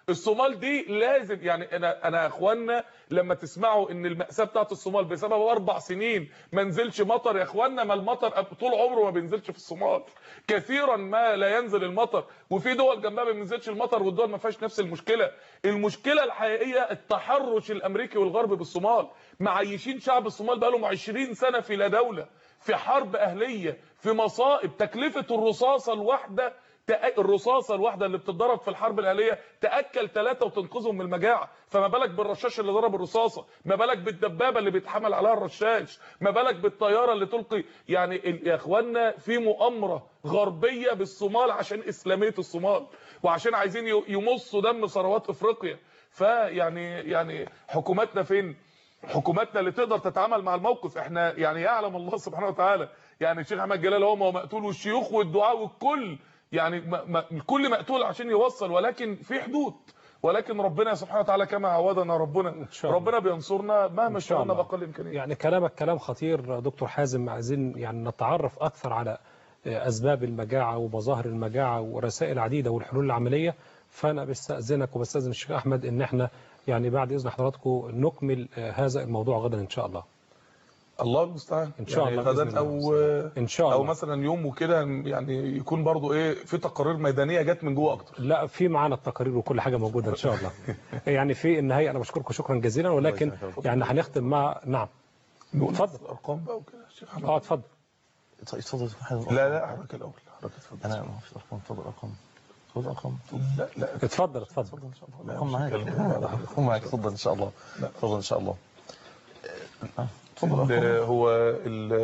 الصومال دي لازم يعني انا انا يا اخوانا لما تسمعوا ان المأساة بتاعت الصومال بسبب اربع سنين ما نزلش مطر يا اخوانا ما المطر طول عمره ما بينزلش في الصومال كثيرا ما لا ينزل المطر وفي دول جنبها ما بينزلش المطر والدول ما فيهاش نفس المشكله المشكله الحقيقيه التحرش الامريكي والغرب بالصومال معيشين شعب الصومال بقالهم 20 سنه في لا دوله في حرب اهليه في مصائب تكلفه الرصاصه الواحده تأ- الرصاصه الواحده اللي بتتضرب في الحرب الاهليه تاكل ثلاثه وتنقذهم من المجاعه فما بالك بالرشاش اللي ضرب الرصاصه ما بالك بالدبابه اللي بيتحمل عليها الرشاش ما بالك بالطياره اللي تلقي يعني ال- يا اخوانا في مؤامره غربيه بالصومال عشان اسلاميه الصومال وعشان عايزين ي- يمصوا دم ثروات افريقيا فيعني يعني حكوماتنا فين حكوماتنا اللي تقدر تتعامل مع الموقف احنا يعني يعلم الله سبحانه وتعالى يعني الشيخ احمد جلال هو مقتول والشيوخ والدعاء والكل يعني ما ما الكل مقتول عشان يوصل ولكن في حدود ولكن ربنا سبحانه وتعالى كما عودنا ربنا ربنا بينصرنا مهما إن شاء اشتغلنا الله. باقل امكانيات يعني كلامك كلام خطير دكتور حازم عايزين يعني نتعرف أكثر على أسباب المجاعة ومظاهر المجاعة ورسائل عديدة والحلول العملية فأنا بستأذنك وبستأذن الشيخ أحمد إن احنا يعني بعد إذن حضراتكم نكمل آه، هذا الموضوع غدا إن شاء الله الله المستعان إن شاء يعني الله بإذن غدا الله. او إن شاء او الله. مثلا يوم وكده يعني يكون برضو ايه في تقارير ميدانيه جت من جوه اكتر لا في معانا التقارير وكل حاجة موجودة إن شاء الله يعني في النهاية أنا بشكركم شكرا جزيلا ولكن يعني هنختم مع نعم اتفضل الارقام بقى وكده يا شيخ احمد اه اتفضل طيب اتفضل لا لا حضرتك الاول حضرتك اتفضل انا ما فيش ارقام اتفضل ارقام خد ارقام لا لا اتفضل اتفضل ارقام معاك ارقام معاك اتفضل ان شاء الله اتفضل ان شاء الله آه، اتفضل ال- ارقام هو ال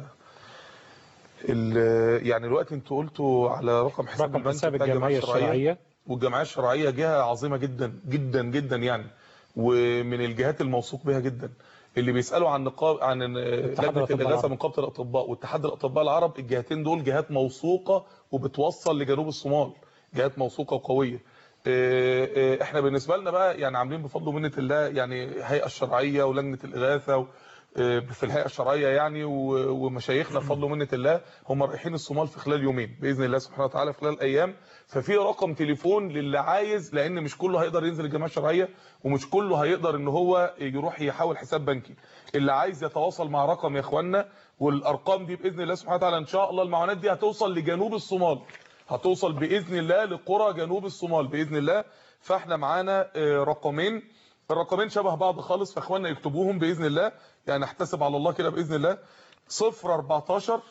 ال يعني الوقت انتوا قلتوا على رقم حساب رقم البنك حساب بتاع الجمعية الشرعية والجمعيه الشرعيه جهه عظيمه جدا جدا جدا يعني ومن الجهات الموثوق بها جدا اللي بيسالوا عن نقاب عن لجنه الأطباء الاغاثه العرب. من قبل الاطباء واتحاد الاطباء العرب الجهتين دول جهات موثوقه وبتوصل لجنوب الصومال جهات موثوقه وقويه آه، آه، احنا بالنسبه لنا بقى يعني عاملين بفضل ومنه الله يعني الهيئه الشرعيه ولجنه الاغاثه و- آه، في الهيئه الشرعيه يعني و- ومشايخنا بفضل ومنه الله هم رايحين الصومال في خلال يومين باذن الله سبحانه وتعالى في خلال ايام ففي رقم تليفون للي عايز لان مش كله هيقدر ينزل الجمعيه الشرعيه ومش كله هيقدر ان هو يروح يحول حساب بنكي اللي عايز يتواصل مع رقم يا اخوانا والارقام دي باذن الله سبحانه وتعالى ان شاء الله المعونات دي هتوصل لجنوب الصومال هتوصل باذن الله لقرى جنوب الصومال باذن الله فاحنا معانا آه، رقمين الرقمين شبه بعض خالص فاخواننا يكتبوهم باذن الله يعني احتسب على الله كده باذن الله 0 14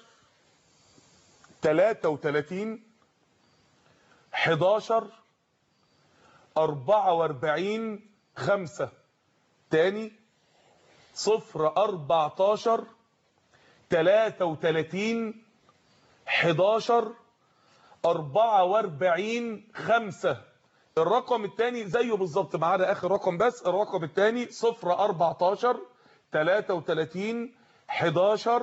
33 11 44 5 تاني 0 14 33 11 44 5 الرقم الثاني زيه بالظبط ما عدا اخر رقم بس الرقم الثاني 0 14 33 11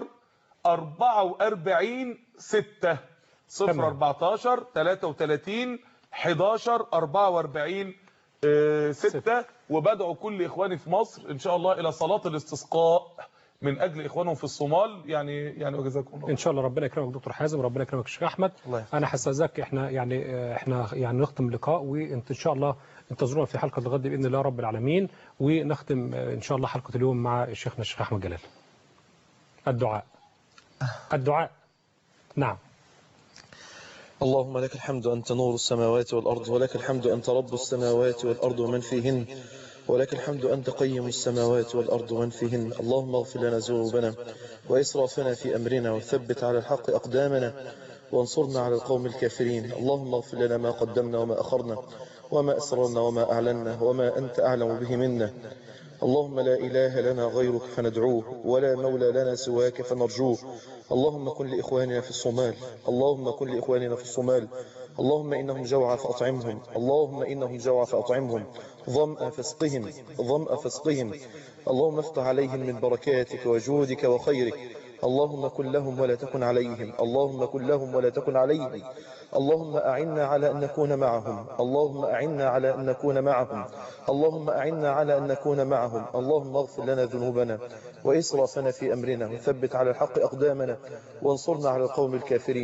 44 6 0 تمام. 14 33 11 44 6 وبدعو كل اخواني في مصر ان شاء الله الى صلاه الاستسقاء من اجل اخوانهم في الصومال يعني يعني وجزاكم الله ان شاء الله ربنا يكرمك دكتور حازم ربنا يكرمك الشيخ احمد انا هستاذنك احنا يعني آه، احنا يعني نختم اللقاء وانت ان شاء الله انتظرونا في حلقه الغد باذن الله رب العالمين ونختم آه، ان شاء الله حلقه اليوم مع شيخنا الشيخ احمد جلال الدعاء الدعاء نعم اللهم لك الحمد أنت نور السماوات والأرض ولك الحمد أنت رب السماوات والأرض ومن فيهن ولك الحمد أنت قيم السماوات والأرض ومن فيهن اللهم اغفر لنا ذنوبنا وإسرافنا في أمرنا وثبت على الحق أقدامنا وانصرنا على القوم الكافرين اللهم اغفر لنا ما قدمنا وما أخرنا وما أسررنا وما أعلنا وما أنت أعلم به منا اللهم لا إله لنا غيرك فندعوه ولا مولى لنا سواك فنرجوه اللهم كن لإخواننا في الصومال اللهم كن لإخواننا في الصومال اللهم إنهم جوع فأطعمهم اللهم إنهم جوع فأطعمهم ظمأ فاسقهم ظمأ فاسقهم اللهم افتح عليهم من بركاتك وجودك وخيرك اللهم كن لهم ولا تكن عليهم اللهم كن لهم ولا تكن عليهم اللهم أعنا على أن نكون معهم اللهم أعنا على أن نكون معهم اللهم أعنا على أن نكون معهم اللهم اغفر لنا ذنوبنا وإسرافنا في أمرنا وثبت على الحق أقدامنا وانصرنا على القوم الكافرين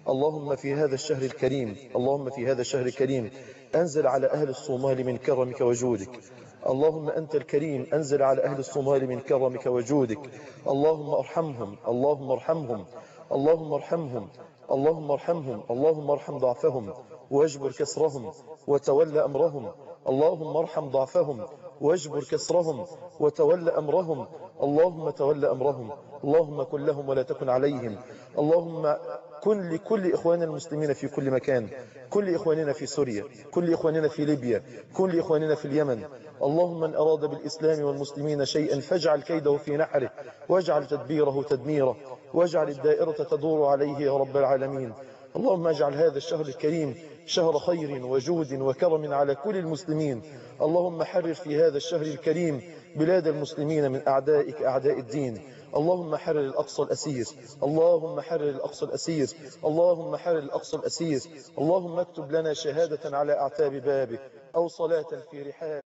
اللهم في هذا الشهر الكريم اللهم في هذا الشهر الكريم أنزل على أهل الصومال من كرمك وجودك اللهم أنت الكريم أنزل على أهل الصومال من كرمك وجودك اللهم ارحمهم اللهم ارحمهم اللهم ارحمهم اللهم ارحمهم اللهم ارحم ضعفهم واجبر كسرهم وتول أمرهم اللهم ارحم ضعفهم واجبر كسرهم وتول أمرهم اللهم تول أمرهم اللهم كن لهم ولا تكن عليهم اللهم كن لكل إخواننا المسلمين في كل مكان كل إخواننا في سوريا كل إخواننا في ليبيا كل إخواننا في اليمن اللهم من أراد بالإسلام والمسلمين شيئا فاجعل كيده في نحره واجعل تدبيره تدميره واجعل الدائرة تدور عليه يا رب العالمين اللهم اجعل هذا الشهر الكريم شهر خير وجود وكرم على كل المسلمين اللهم حرر في هذا الشهر الكريم بلاد المسلمين من أعدائك أعداء الدين اللهم حرر الأقصى الأسير اللهم حرر الأقصى الأسير اللهم حرر الأقصى الأسير اللهم اكتب لنا شهادة على أعتاب بابك أو صلاة في رحاب